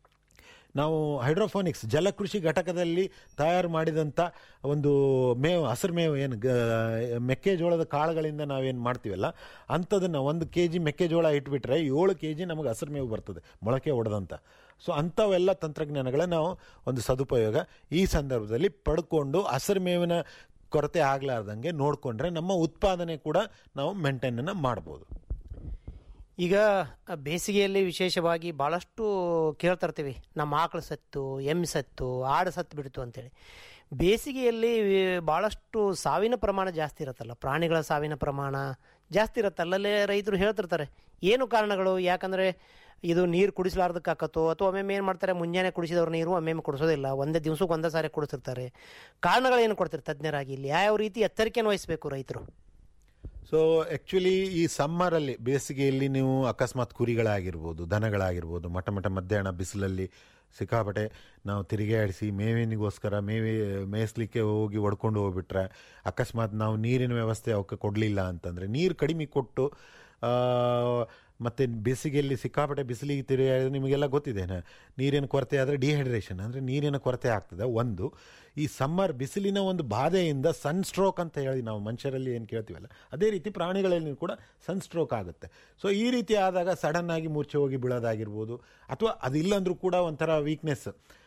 ನಾವು ಹೈಡ್ರೋಫೋನಿಕ್ಸ್ ಜಲಕೃಷಿ ಘಟಕದಲ್ಲಿ ತಯಾರು ಮಾಡಿದಂಥ ಒಂದು ಮೇವು ಹಸಿರು ಮೇವು ಏನು ಗ ಮೆಕ್ಕೆಜೋಳದ ಕಾಳುಗಳಿಂದ ನಾವೇನು ಮಾಡ್ತೀವಲ್ಲ ಅಂಥದನ್ನು ಒಂದು ಕೆ ಜಿ ಮೆಕ್ಕೆಜೋಳ ಇಟ್ಬಿಟ್ರೆ ಏಳು ಕೆ ಜಿ ನಮಗೆ ಹಸಿರು ಮೇವು ಬರ್ತದೆ ಮೊಳಕೆ ಹೊಡೆದಂಥ ಸೊ ಅಂಥವೆಲ್ಲ ತಂತ್ರಜ್ಞಾನಗಳ ನಾವು ಒಂದು ಸದುಪಯೋಗ ಈ ಸಂದರ್ಭದಲ್ಲಿ ಪಡ್ಕೊಂಡು ಹಸಿರು ಮೇವಿನ ಕೊರತೆ ಆಗಲಾರ್ದಂಗೆ ನೋಡಿಕೊಂಡ್ರೆ ನಮ್ಮ ಉತ್ಪಾದನೆ ಕೂಡ ನಾವು ಮೇಂಟೈನನ್ನು ಮಾಡ್ಬೋದು ಈಗ ಆ, ಬೇಸಿಗೆಯಲ್ಲಿ ವಿಶೇಷವಾಗಿ ಭಾಳಷ್ಟು ಕೇಳ್ತಿರ್ತೀವಿ ನಮ್ಮ ಆಕಳು ಸತ್ತು ಎಮ್ಮೆ ಸತ್ತು ಆಡು ಸತ್ತು ಬಿಡ್ತು ಅಂತೇಳಿ ಬೇಸಿಗೆಯಲ್ಲಿ ವಿ- ಭಾಳಷ್ಟು ಸಾವಿನ ಪ್ರಮಾಣ ಜಾಸ್ತಿ ಇರುತ್ತಲ್ಲ ಪ್ರಾಣಿಗಳ ಸಾವಿನ ಪ್ರಮಾಣ ಜಾಸ್ತಿ ಇರುತ್ತೆ ಅಲ್ಲಲ್ಲೇ ರೈತರು ಹೇಳ್ತಿರ್ತಾರೆ ಏನು ಕಾರಣಗಳು ಯಾಕಂದರೆ ಇದು ನೀರು ಕುಡಿಸಲಾರ್ದಕ್ಕಾಕತ್ತೋ ಅಥವಾ ಒಮ್ಮೆ ಏನು ಮಾಡ್ತಾರೆ ಮುಂಜಾನೆ ಕುಡಿಸಿದವ್ರ ನೀರು ಒಮ್ಮೆ ಕುಡಿಸೋದಿಲ್ಲ ಒಂದೇ ದಿವ್ಸಕ್ಕೆ ಒಂದೇ ಸಾರಿ ಕುಡಿಸಿರ್ತಾರೆ ಕಾರಣಗಳೇನು ಕೊಡ್ತಾರೆ ತಜ್ಞರಾಗಿ ಇಲ್ಲಿ ಯಾವ ರೀತಿ ಎಚ್ಚರಿಕೆಯನ್ನು ವಹಿಸಬೇಕು ರೈತರು ಸೊ ಆ್ಯಕ್ಚುಲಿ ಈ ಸಮ್ಮರಲ್ಲಿ ಬೇಸಿಗೆಯಲ್ಲಿ ನೀವು ಅಕಸ್ಮಾತ್ ಕುರಿಗಳಾಗಿರ್ಬೋದು ದನಗಳಾಗಿರ್ಬೋದು ಮಠ ಮಠ ಮಧ್ಯಾಹ್ನ ಬಿಸಿಲಲ್ಲಿ ಸಿಕ್ಕಾಪಟ್ಟೆ ನಾವು ತಿರುಗಾಡಿಸಿ ಮೇವಿನಿಗೋಸ್ಕರ ಮೇವೆ ಮೇಯಿಸ್ಲಿಕ್ಕೆ ಹೋಗಿ ಒಡ್ಕೊಂಡು ಹೋಗ್ಬಿಟ್ರೆ ಅಕಸ್ಮಾತ್ ನಾವು ನೀರಿನ ವ್ಯವಸ್ಥೆ ಅವಕ್ಕೆ ಕೊಡಲಿಲ್ಲ ಅಂತಂದರೆ ನೀರು ಕಡಿಮೆ ಕೊಟ್ಟು ಆ, ಮತ್ತೆ ಬೇಸಿಗೆಯಲ್ಲಿ ಸಿಕ್ಕಾಪಟ್ಟೆ ಬಿಸಿಲಿಗೆ ತಿರುಗಾಡಿದ್ರೆ ನಿಮಗೆಲ್ಲ ಗೊತ್ತಿದೆ ನ- ನೀರಿನ ಕೊರತೆ ಆದರೆ ಡಿಹೈಡ್ರೇಷನ್ ಅಂದರೆ ನೀರಿನ ಕೊರತೆ ಆಗ್ತದೆ ಒಂದು ಈ ಸಮ್ಮರ್ ಬಿಸಿಲಿನ ಒಂದು ಬಾಧೆಯಿಂದ ಸನ್ ಸ್ಟ್ರೋಕ್ ಅಂತ ಹೇಳಿ ನಾವು ಮನುಷ್ಯರಲ್ಲಿ ಏನು ಕೇಳ್ತೀವಲ್ಲ ಅದೇ ರೀತಿ ಪ್ರಾಣಿಗಳಲ್ಲಿ ಕೂಡ ಸನ್ ಸ್ಟ್ರೋಕ್ ಆಗುತ್ತೆ ಸೊ ಈ ರೀತಿ ಆದಾಗ ಸಡನ್ ಆಗಿ ಮೂರ್ಛೆ ಹೋಗಿ ಬೀಳೋದಾಗಿರ್ಬೋದು ಅಥವಾ ಅದಿಲ್ಲಂದ್ರೂ ಕೂಡ ಒಂಥರ ವೀಕ್ನೆಸ್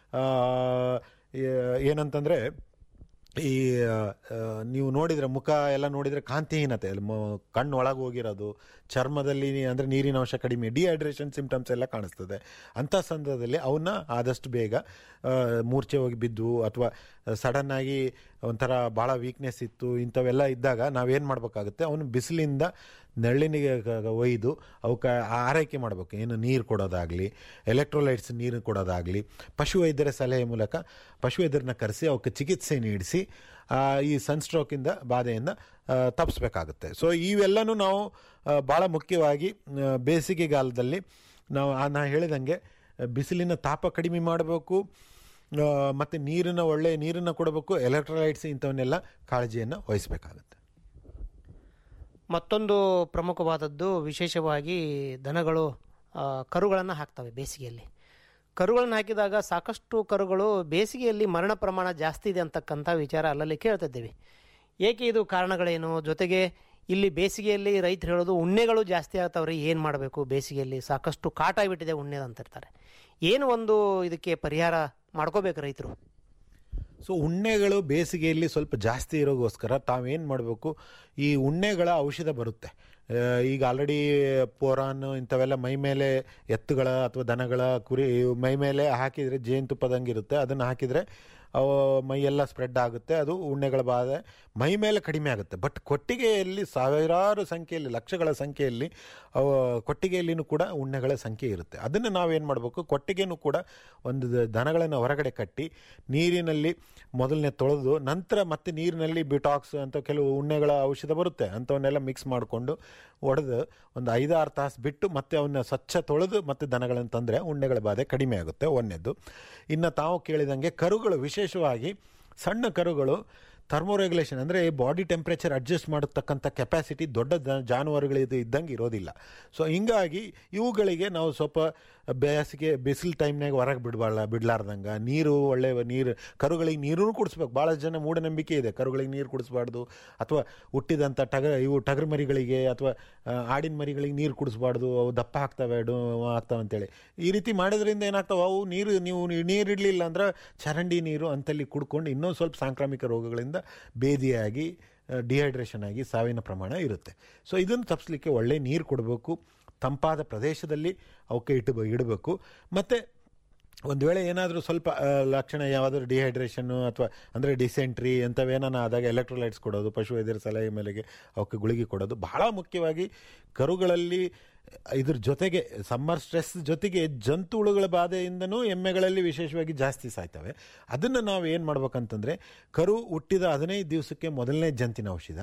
ಏನಂತಂದರೆ ಈ ಆ, ನೀವು ನೋಡಿದರೆ ಮುಖ ಎಲ್ಲ ನೋಡಿದರೆ ಕಾಂತಿಹೀನತೆ ಅಲ್ಲಿ ಮೊ- ಕಣ್ಣು ಒಳಗೆ ಹೋಗಿರೋದು ಚರ್ಮದಲ್ಲಿ ನೀ- ಅಂದರೆ ನೀರಿನ ಅಂಶ ಕಡಿಮೆ ಡಿಹೈಡ್ರೇಷನ್ ಸಿಂಪ್ಟಮ್ಸ್ ಎಲ್ಲ ಕಾಣಿಸ್ತದೆ ಅಂಥ ಸಂದರ್ಭದಲ್ಲಿ ಅವನ್ನ ಆದಷ್ಟು ಬೇಗ ಆ, ಮೂರ್ಛೆ ಹೋಗಿ ಬಿದ್ದು ಅಥವಾ ಸಡನ್ ಆಗಿ ಒಂಥರ ಭಾಳ ವೀಕ್ನೆಸ್ ಇತ್ತು ಇಂಥವೆಲ್ಲ ಇದ್ದಾಗ ನಾವೇನು ಮಾಡಬೇಕಾಗುತ್ತೆ ಅವನು ಬಿಸಿಲಿಂದ ನೆರಳಿನಿಗೆ ಕ- ಕ- ಒಯ್ದು ಅವಕ್ಕೆ ಆರೈಕೆ ಮಾಡಬೇಕು ಏನು ನೀರು ಕೊಡೋದಾಗಲಿ ಎಲೆಕ್ಟ್ರೋಲೈಟ್ಸ್ ನೀರು ಕೊಡೋದಾಗಲಿ ಪಶುವೈದ್ಯರ ಸಲಹೆ ಮೂಲಕ ಪಶುವೈದ್ಯರನ್ನ ಕರೆಸಿ ಅವಕ್ಕೆ ಚಿಕಿತ್ಸೆ ನೀಡಿಸಿ ಆ, ಈ ಸನ್ಸ್ಟ್ರೋಕಿಂದ ಬಾಧೆಯಿಂದ ತಪ್ಪಿಸ್ಬೇಕಾಗುತ್ತೆ ಸೊ ಇವೆಲ್ಲನೂ ನಾವು ಭಾಳ ಮುಖ್ಯವಾಗಿ ಆ, ಬೇಸಿಗೆಗಾಲದಲ್ಲಿ ನಾವು ಆ- ನಾ ಹೇಳಿದಂಗೆ ಬಿಸಿಲಿನ ತಾಪ ಕಡಿಮೆ ಮಾಡಬೇಕು ಮತ್ತು ನೀರಿನ ಒಳ್ಳೆಯ ನೀರನ್ನು ಕೊಡಬೇಕು ಎಲೆಕ್ಟ್ರೋಲೈಟ್ಸ್ ಇಂಥವನ್ನೆಲ್ಲ ಕಾಳಜಿಯನ್ನು ವಹಿಸಬೇಕಾಗುತ್ತೆ ಮತ್ತೊಂದು ಪ್ರಮುಖವಾದದ್ದು ವಿಶೇಷವಾಗಿ ದನಗಳು ಕರುಗಳನ್ನು ಹಾಕ್ತವೆ ಬೇಸಿಗೆಯಲ್ಲಿ ಕರುಗಳನ್ನು ಹಾಕಿದಾಗ ಸಾಕಷ್ಟು ಕರುಗಳು ಬೇಸಿಗೆಯಲ್ಲಿ ಮರಣ ಪ್ರಮಾಣ ಜಾಸ್ತಿ ಇದೆ ಅಂತಕ್ಕಂಥ ವಿಚಾರ ಅಲ್ಲಲ್ಲಿ ಕೇಳ್ತಿದ್ದೇವೆ ಏಕೆ ಇದು ಕಾರಣಗಳೇನು ಜೊತೆಗೆ ಇಲ್ಲಿ ಬೇಸಿಗೆಯಲ್ಲಿ ರೈತರು ಹೇಳೋದು ಉಣ್ಣೆಗಳು ಜಾಸ್ತಿ ಆಗ್ತಾವ್ರಿ ಏನು ಮಾಡಬೇಕು ಬೇಸಿಗೆಯಲ್ಲಿ ಸಾಕಷ್ಟು ಕಾಟ ಆಗಿಬಿಟ್ಟಿದೆ ಉಣ್ಣೆದು ಅಂತಿರ್ತಾರೆ ಏನು ಒಂದು ಇದಕ್ಕೆ ಪರಿಹಾರ ಮಾಡ್ಕೋಬೇಕು ರೈತರು ಸೊ ಉಣ್ಣೆಗಳು ಬೇಸಿಗೆಯಲ್ಲಿ ಸ್ವಲ್ಪ ಜಾಸ್ತಿ ಇರೋಗೋಸ್ಕರ ತಾವೇನು ಮಾಡಬೇಕು ಈ ಉಣ್ಣೆಗಳ ಔಷಧ ಬರುತ್ತೆ ಆ, ಈಗ ಆಲ್ರೆಡಿ ಪೋರಾನ್ ಇಂಥವೆಲ್ಲ ಮೈ ಮೇಲೆ ಎತ್ತುಗಳ ಅಥವಾ ದನಗಳ ಕುರಿ ಮೈ ಮೇಲೆ ಹಾಕಿದರೆ ಜೇನುತುಪ್ಪದಂಗೆ ಇರುತ್ತೆ ಅದನ್ನು ಹಾಕಿದರೆ ಅವು ಮೈಯೆಲ್ಲ ಸ್ಪ್ರೆಡ್ ಆಗುತ್ತೆ ಅದು ಉಣ್ಣೆಗಳ ಬಾಧೆ ಮೈ ಮೇಲೆ ಕಡಿಮೆ ಆಗುತ್ತೆ ಬಟ್ ಕೊಟ್ಟಿಗೆಯಲ್ಲಿ ಸಾವಿರಾರು ಸಂಖ್ಯೆಯಲ್ಲಿ ಲಕ್ಷಗಳ ಸಂಖ್ಯೆಯಲ್ಲಿ ಅವು ಕೊಟ್ಟಿಗೆಯಲ್ಲಿನೂ ಕೂಡ ಉಣ್ಣೆಗಳ ಸಂಖ್ಯೆ ಇರುತ್ತೆ ಅದನ್ನು ನಾವೇನು ಮಾಡಬೇಕು ಕೊಟ್ಟಿಗೆನೂ ಕೂಡ ಒಂದು ದ- ದನಗಳನ್ನು ಹೊರಗಡೆ ಕಟ್ಟಿ ನೀರಿನಲ್ಲಿ ಮೊದಲನೇ ತೊಳೆದು ನಂತರ ಮತ್ತೆ ನೀರಿನಲ್ಲಿ ಬಿಟಾಕ್ಸ್ ಅಂತ ಕೆಲವು ಉಣ್ಣೆಗಳ ಔಷಧ ಬರುತ್ತೆ ಅಂಥವನ್ನೆಲ್ಲ ಮಿಕ್ಸ್ ಮಾಡಿಕೊಂಡು ಒಡೆದು ಒಂದು ಐದಾರು ತಾಸು ಬಿಟ್ಟು ಮತ್ತೆ ಅವನ್ನ ಸ್ವಚ್ಛ ತೊಳೆದು ಮತ್ತೆ ದನಗಳನ್ನು ತಂದರೆ ಉಣ್ಣೆಗಳ ಬಾಧೆ ಕಡಿಮೆ ಆಗುತ್ತೆ ಒಂದನೇದು ಇನ್ನು ತಾವು ಕೇಳಿದಂಗೆ ಕರುಗಳು ವಿಶೇಷವಾಗಿ ಸಣ್ಣ ಕರುಗಳು ಥರ್ಮೋರೆಗ್ಯುಲೇಷನ್ ಅಂದರೆ ಬಾಡಿ ಟೆಂಪ್ರೇಚರ್ ಅಡ್ಜಸ್ಟ್ ಮಾಡತಕ್ಕಂಥ ಕೆಪಾಸಿಟಿ ದೊಡ್ಡ ದ- ಜಾನುವಾರುಗಳಿದ್ದು ಇದ್ದಂಗೆ ಇರೋದಿಲ್ಲ ಸೊ ಹಿಂಗಾಗಿ ಇವುಗಳಿಗೆ ನಾವು ಸ್ವಲ್ಪ ಬೇಸಿಗೆ ಬಿಸಿಲು ಟೈಮ್ನಾಗ ಹೊರಗೆ ಬಿಡಬಾರ್ದ ಬಿಡ್ಲಾರ್ದಂಗೆ ನೀರು ಒಳ್ಳೆ ನೀರು ಕರುಗಳಿಗೆ ನೀರೂ ಕುಡಿಸ್ಬೇಕು ಭಾಳ ಜನ ಮೂಢನಂಬಿಕೆ ಇದೆ ಕರುಗಳಿಗೆ ನೀರು ಕುಡಿಸ್ಬಾರ್ದು ಅಥವಾ ಹುಟ್ಟಿದಂಥ ಟಗ ಇವು ಟಗರು ಮರಿಗಳಿಗೆ ಅಥವಾ ಆ, ಆಡಿನ ಮರಿಗಳಿಗೆ ನೀರು ಕುಡಿಸ್ಬಾರ್ದು ಅವು ದಪ್ಪ ಆಗ್ತವೆ ಡು ಆಗ್ತವೆ ಅಂತೇಳಿ ಈ ರೀತಿ ಮಾಡೋದ್ರಿಂದ ಏನಾಗ್ತವೆ ಅವು ನೀರು ನೀವು ನೀರು ಇಡಲಿಲ್ಲ ಅಂದ್ರೆ ಚರಂಡಿ ನೀರು ಅಂತಲ್ಲಿ ಕುಡ್ಕೊಂಡು ಇನ್ನೂ ಸ್ವಲ್ಪ ಸಾಂಕ್ರಾಮಿಕ ರೋಗಗಳಿಂದ ಬೇದಿಯಾಗಿ ಡಿಹೈಡ್ರೇಷನ್ ಆಗಿ ಸಾವಿನ ಪ್ರಮಾಣ ಇರುತ್ತೆ ಸೊ ಇದನ್ನು ತಪ್ಪಿಸ್ಲಿಕ್ಕೆ ಒಳ್ಳೆ ನೀರು ಕೊಡಬೇಕು ತಂಪಾದ ಪ್ರದೇಶದಲ್ಲಿ ಅವಕ್ಕೆ ಇಟ್ಟು ಇಡಬೇಕು ಮತ್ತು ಒಂದು ವೇಳೆ ಏನಾದರೂ ಸ್ವಲ್ಪ ಆ, ಲಕ್ಷಣ ಯಾವುದಾದ್ರು ಡಿಹೈಡ್ರೇಷನ್ನು ಅಥವಾ ಅಂದರೆ ಡಿಸೆಂಟ್ರಿ ಅಂಥವೇನಾನ ಆದಾಗ ಎಲೆಕ್ಟ್ರೋಲೈಟ್ಸ್ ಕೊಡೋದು ಪಶುವೈದ್ಯರ ಸಲಹೆ ಮೇಲೆಗೆ ಅವಕ್ಕೆ ಗುಳಿಗೆ ಕೊಡೋದು ಬಹಳ ಮುಖ್ಯವಾಗಿ ಕರುಗಳಲ್ಲಿ ಇದ್ರ ಜೊತೆಗೆ ಸಮ್ಮರ್ ಸ್ಟ್ರೆಸ್ ಜೊತೆಗೆ ಜಂತು ಹುಳುಗಳ ಬಾಧೆಯಿಂದನೂ ಎಮ್ಮೆಗಳಲ್ಲಿ ವಿಶೇಷವಾಗಿ ಜಾಸ್ತಿ ಸಾಯ್ತವೆ ಅದನ್ನು ನಾವು ಏನು ಮಾಡ್ಬೇಕಂತಂದರೆ ಕರು ಹುಟ್ಟಿದ ಹದಿನೈದು ದಿವಸಕ್ಕೆ ಮೊದಲನೇ ಜಂತಿನ ಔಷಧ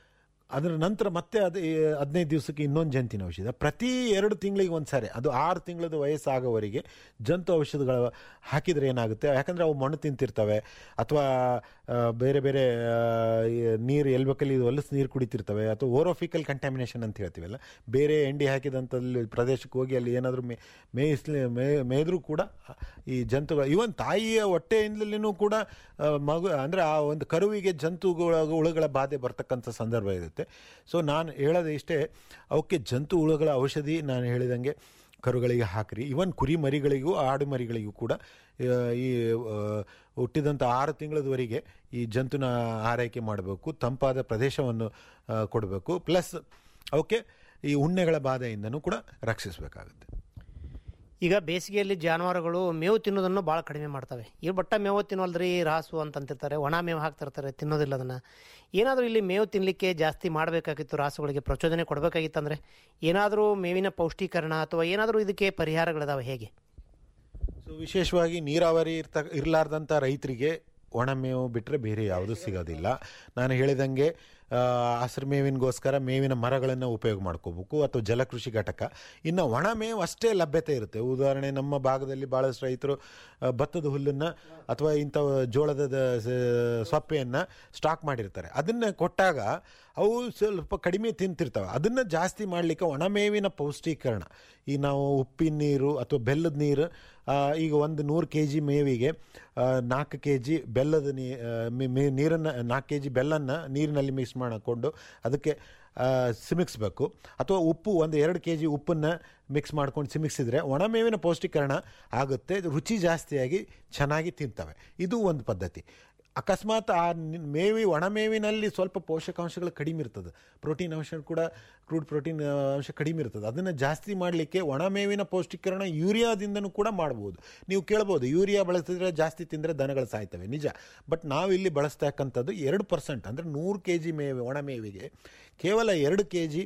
ಅದರ ನಂತರ ಮತ್ತೆ ಅದು ಈ ಹದಿನೈದು ದಿವಸಕ್ಕೆ ಇನ್ನೊಂದು ಜಂತಿನ ಔಷಧ ಪ್ರತಿ ಎರಡು ತಿಂಗಳಿಗೆ ಒಂದು ಸಾರಿ ಅದು ಆರು ತಿಂಗಳದ ವಯಸ್ಸಾಗೋವರೆಗೆ ಜಂತು ಔಷಧಗಳು ಹಾಕಿದರೆ ಏನಾಗುತ್ತೆ ಯಾಕಂದರೆ ಅವು ಮಣ್ಣು ತಿಂತಿರ್ತವೆ ಅಥವಾ ಆ, ಬೇರೆ ಬೇರೆ ಆ, ಈ ನೀರು ಎಲ್ಲಿ ಬೇಕಲ್ಲಿ ಇದು ಹೊಲಸು ನೀರು ಕುಡಿತಿರ್ತವೆ ಅಥವಾ ಓರೋಫಿಕಲ್ ಕಂಟ್ಯಾಮಿನೇಷನ್ ಅಂತ ಹೇಳ್ತೀವಲ್ಲ ಬೇರೆ ಎಂಡಿ ಹಾಕಿದಂಥಲ್ಲಿ ಪ್ರದೇಶಕ್ಕೆ ಹೋಗಿ ಅಲ್ಲಿ ಏನಾದರೂ ಮೇ ಮೇಯಿಸ್ಲಿ ಮೇ ಮೇಯ್ದ್ರೂ ಕೂಡ ಈ ಜಂತುಗಳು ಇವನ್ ತಾಯಿಯ ಹೊಟ್ಟೆಯಿಂದಲೂ ಕೂಡ ಆ, ಮಗು ಅಂದರೆ ಆ ಒಂದು ಕರುವಿಗೆ ಜಂತುಗಳ ಹುಳುಗಳ ಬಾಧೆ ಬರ್ತಕ್ಕಂಥ ಸಂದರ್ಭ ಇರುತ್ತೆ ಸೊ ನಾನು ಹೇಳೋದು ಇಷ್ಟೇ ಅವಕ್ಕೆ ಜಂತು ಹುಳುಗಳ ಔಷಧಿ ನಾನು ಹೇಳಿದಂಗೆ ಕರುಗಳಿಗೆ ಹಾಕ್ರಿ ಇವನ್ ಕುರಿ ಮರಿಗಳಿಗೂ ಆಡು ಮರಿಗಳಿಗೂ ಕೂಡ ಆ, ಈ ಆ, ಹುಟ್ಟಿದಂಥ ಆರು ತಿಂಗಳದವರೆಗೆ ಈ ಜಂತುನ ಆರೈಕೆ ಮಾಡಬೇಕು ತಂಪಾದ ಪ್ರದೇಶವನ್ನು ಕೊಡಬೇಕು ಪ್ಲಸ್ ಅವಕ್ಕೆ ಈ ಉಣ್ಣೆಗಳ ಬಾಧೆಯಿಂದನೂ ಕೂಡ ರಕ್ಷಿಸಬೇಕಾಗುತ್ತೆ ಈಗ ಬೇಸಿಗೆಯಲ್ಲಿ ಜಾನುವಾರುಗಳು ಮೇವು ತಿನ್ನೋದನ್ನು ಭಾಳ ಕಡಿಮೆ ಮಾಡ್ತವೆ ಈ ಬಟ್ಟ ಮೇವು ತಿನ್ನೋಲ್ದ್ರಿ ರಾಸು ಅಂತ ಅಂತಿರ್ತಾರೆ ಒಣ ಮೇವು ಹಾಕ್ತಿರ್ತಾರೆ ತಿನ್ನೋದಿಲ್ಲ ಅದನ್ನು ಏನಾದರೂ ಇಲ್ಲಿ ಮೇವು ತಿನ್ನಲಿಕ್ಕೆ ಜಾಸ್ತಿ ಮಾಡಬೇಕಾಗಿತ್ತು ರಾಸುಗಳಿಗೆ ಪ್ರಚೋದನೆ ಕೊಡಬೇಕಾಗಿತ್ತಂದ್ರೆ ಏನಾದರೂ ಮೇವಿನ ಪೌಷ್ಟೀಕರಣ ಅಥವಾ ಏನಾದರೂ ಇದಕ್ಕೆ ಪರಿಹಾರಗಳಿದಾವೆ ಹೇಗೆ ಸೊ ವಿಶೇಷವಾಗಿ ನೀರಾವರಿ ಇರ್ತ ಇರಲಾರ್ದಂಥ ರೈತರಿಗೆ ಒಣಮೇವು ಬಿಟ್ಟರೆ ಬೇರೆ ಯಾವುದೂ ಸಿಗೋದಿಲ್ಲ ನಾನು ಹೇಳಿದಂಗೆ ಆ, ಹಸಿರು ಮೇವಿನಗೋಸ್ಕರ ಮೇವಿನ ಮರಗಳನ್ನು ಉಪಯೋಗ ಮಾಡ್ಕೋಬೇಕು ಅಥವಾ ಜಲಕೃಷಿ ಘಟಕ ಇನ್ನು ಒಣ ಮೇವು ಅಷ್ಟೇ ಲಭ್ಯತೆ ಇರುತ್ತೆ ಉದಾಹರಣೆ ನಮ್ಮ ಭಾಗದಲ್ಲಿ ಭಾಳಷ್ಟು ರೈತರು ಆ, ಭತ್ತದ ಹುಲ್ಲನ್ನು ಅಥವಾ ಇಂಥ ಜೋಳದ ದ- ಸ- ಸೊಪ್ಪೆಯನ್ನು ಸ್ಟಾಕ್ ಮಾಡಿರ್ತಾರೆ ಅದನ್ನು ಕೊಟ್ಟಾಗ ಅವು ಸ್ವಲ್ಪ ಕಡಿಮೆ ತಿಂತಿರ್ತವೆ ಅದನ್ನು ಜಾಸ್ತಿ ಮಾಡಲಿಕ್ಕೆ ಒಣಮೇವಿನ ಪೌಷ್ಟೀಕರಣ ಈ ನಾವು ಉಪ್ಪಿನ ನೀರು ಅಥವಾ ಬೆಲ್ಲದ ನೀರು ಆ, ಈಗ ಒಂದು ನೂರು ಕೆ ಜಿ ಮೇವಿಗೆ ಆ, ನಾಲ್ಕು ಕೆ ಜಿ ಬೆಲ್ಲದ ನೀ ಆ, ಮಿ- ಮಿ- ನೀರನ್ನು ನಾಲ್ಕು ಕೆ ಜಿ ಬೆಲ್ಲನ್ನು ನೀರಿನಲ್ಲಿ ಮಿಕ್ಸ್ ಮಾಡಿಕೊಂಡು ಅದಕ್ಕೆ ಆ, ಸಿಮಿಕ್ಸ್ಬೇಕು ಅಥವಾ ಉಪ್ಪು ಒಂದು ಎರಡು ಕೆ ಜಿ ಉಪ್ಪನ್ನು ಮಿಕ್ಸ್ ಮಾಡ್ಕೊಂಡು ಸಿಮಿಕ್ಸಿದ್ರೆ ಒಣಮೇವಿನ ಪೌಷ್ಟೀಕರಣ ಆಗುತ್ತೆ ರುಚಿ ಜಾಸ್ತಿಯಾಗಿ ಚೆನ್ನಾಗಿ ತಿಂತವೆ ಇದು ಒಂದು ಪದ್ಧತಿ ಅಕಸ್ಮಾತ್ ಆ ನಿ- ಮೇವಿ ಒಣಮೇವಿನಲ್ಲಿ ಸ್ವಲ್ಪ ಪೋಷಕಾಂಶಗಳು ಕಡಿಮೆ ಇರ್ತದೆ ಪ್ರೋಟೀನ್ ಅಂಶ ಕೂಡ ಕ್ರೂಡ್ ಪ್ರೋಟೀನ್ ಅಂಶ ಕಡಿಮೆ ಇರ್ತದೆ ಅದನ್ನು ಜಾಸ್ತಿ ಮಾಡಲಿಕ್ಕೆ ಒಣಮೇವಿನ ಪೌಷ್ಟೀಕರಣ ಯೂರಿಯಾದಿಂದನೂ ಕೂಡ ಮಾಡ್ಬೋದು ನೀವು ಕೇಳ್ಬೋದು ಯೂರಿಯಾ ಬಳಸಿದ್ರೆ ಜಾಸ್ತಿ ತಿಂದರೆ ದನಗಳು ಸಾಯ್ತವೆ ನಿಜ ಬಟ್ ನಾವಿಲ್ಲಿ ಬಳಸ್ತಕ್ಕಂಥದ್ದು ಎರಡು ಪರ್ಸೆಂಟ್ ಅಂದರೆ ನೂರು ಕೆ ಜಿ ಮೇವೆ ಒಣಮೇವಿಗೆ ಕೇವಲ ಎರಡು ಕೆ ಜಿ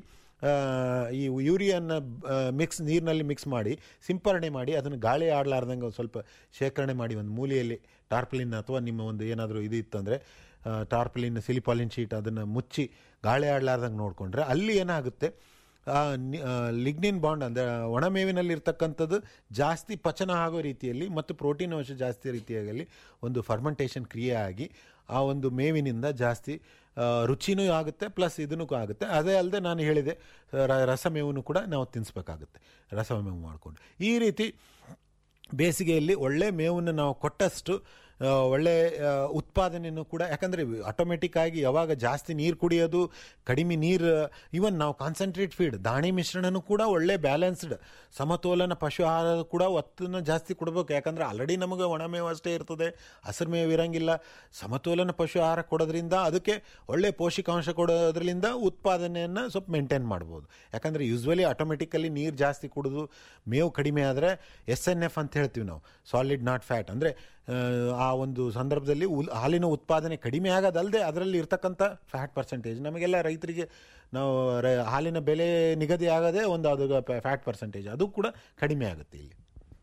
ಈ ಯೂರಿಯನ್ನ ಮಿಕ್ಸ್ ನೀರಿನಲ್ಲಿ ಮಿಕ್ಸ್ ಮಾಡಿ ಸಿಂಪರಣೆ ಮಾಡಿ ಅದನ್ನು ಗಾಳಿ ಆಡಲಾರ್ದಂಗೆ ಒಂದು ಸ್ವಲ್ಪ ಶೇಖರಣೆ ಮಾಡಿ ಒಂದು ಮೂಲೆಯಲ್ಲಿ ಟಾರ್ಪಲಿನ್ ಅಥವಾ ನಿಮ್ಮ ಒಂದು ಏನಾದರೂ ಇದು ಇತ್ತಂದರೆ ಟಾರ್ಪಲಿನ್ ಸಿಲಿಪಾಲಿನ್ ಶೀಟ್ ಅದನ್ನು ಮುಚ್ಚಿ ಗಾಳಿ ಆಡಲಾರ್ದಂಗೆ ನೋಡಿಕೊಂಡ್ರೆ ಅಲ್ಲಿ ಏನಾಗುತ್ತೆ ಆ ನಿ- ಆ, ಲಿಗ್ನಿನ್ ಬಾಂಡ್ ಅಂದರೆ ಒಣಮೇವಿನಲ್ಲಿ ಇರ್ತಕ್ಕಂಥದ್ದು ಜಾಸ್ತಿ ಪಚನ ಆಗೋ ರೀತಿಯಲ್ಲಿ ಮತ್ತು ಪ್ರೋಟೀನ್ ಅಂಶ ಜಾಸ್ತಿ ರೀತಿಯಾಗಿ ಒಂದು ಫರ್ಮೆಂಟೇಷನ್ ಕ್ರಿಯೆ ಆಗಿ ಆ ಒಂದು ಮೇವಿನಿಂದ ಜಾಸ್ತಿ ಆ, ರುಚಿನೂ ಆಗುತ್ತೆ ಪ್ಲಸ್ ಇದನ್ನು ಆಗುತ್ತೆ ಅದೇ ಅಲ್ಲದೆ ನಾನು ಹೇಳಿದೆ ರ- ರಸಮೇವನ್ನು ಕೂಡ ನಾವು ತಿನ್ನಿಸ್ಬೇಕಾಗುತ್ತೆ ರಸಮೇವು ಮಾಡಿಕೊಂಡು ಈ ರೀತಿ ಬೇಸಿಗೆಯಲ್ಲಿ ಒಳ್ಳೆ ಮೇವನ್ನು ನಾವು ಕೊಟ್ಟಷ್ಟು ಆ, ಒಳ್ಳೆ ಆ, ಉತ್ಪಾದನೆಯನ್ನು ಕೂಡ ಯಾಕಂದರೆ ಆಟೋಮೆಟಿಕ್ ಆಗಿ ಯಾವಾಗ ಜಾಸ್ತಿ ನೀರು ಕುಡಿಯೋದು ಕಡಿಮೆ ನೀರು ಇವನ್ ನಾವು ಕಾನ್ಸಂಟ್ರೇಟ್ ಫೀಡ್ ದಾಣಿ ಮಿಶ್ರಣನೂ ಕೂಡ ಒಳ್ಳೆ ಬ್ಯಾಲೆನ್ಸ್ಡ್ ಸಮತೋಲನ ಪಶು ಆಹಾರ ಕೂಡ ಒತ್ತನ್ನು ಜಾಸ್ತಿ ಕೊಡಬೇಕು ಯಾಕಂದರೆ ಆಲ್ರೆಡಿ ನಮಗೆ ಒಣಮೇವು ಅಷ್ಟೇ ಇರ್ತದೆ ಹಸಿರು ಮೇವು ಇರಂಗಿಲ್ಲ ಸಮತೋಲನ ಪಶು ಆಹಾರ ಕೊಡೋದ್ರಿಂದ ಅದಕ್ಕೆ ಒಳ್ಳೆ ಪೋಷಕಾಂಶ ಕೊಡೋದ್ರಿಂದ ಉತ್ಪಾದನೆಯನ್ನು ಸ್ವಲ್ಪ ಮೇಂಟೈನ್ ಮಾಡ್ಬೋದು ಯಾಕಂದರೆ ಯೂಸ್ವಲಿ ಆಟೋಮೆಟಿಕಲಿ ನೀರು ಜಾಸ್ತಿ ಕುಡಿದು ಮೇವು ಕಡಿಮೆ ಆದರೆ ಎಸ್ ಎನ್ ಎಫ್ ಅಂತ ಹೇಳ್ತೀವಿ ನಾವು ಸಾಲಿಡ್ ನಾಟ್ ಫ್ಯಾಟ್ ಅಂದರೆ ಆ ಒಂದು ಸಂದರ್ಭದಲ್ಲಿ ಉಲ್ ಹಾಲಿನ ಉತ್ಪಾದನೆ ಕಡಿಮೆ ಆಗೋದಲ್ಲದೆ ಅದರಲ್ಲಿ ಇರ್ತಕ್ಕಂಥ ಫ್ಯಾಟ್ ಪರ್ಸೆಂಟೇಜ್ ನಮಗೆಲ್ಲ ರೈತರಿಗೆ ನಾವು ರ- ಹಾಲಿನ ಬೆಲೆ ನಿಗದಿ ಆಗದೆ ಒಂದು ಅದು ಫ್ಯಾಟ್ ಪರ್ಸೆಂಟೇಜ್ ಅದು ಕೂಡ ಕಡಿಮೆ ಆಗುತ್ತೆ ಇಲ್ಲಿ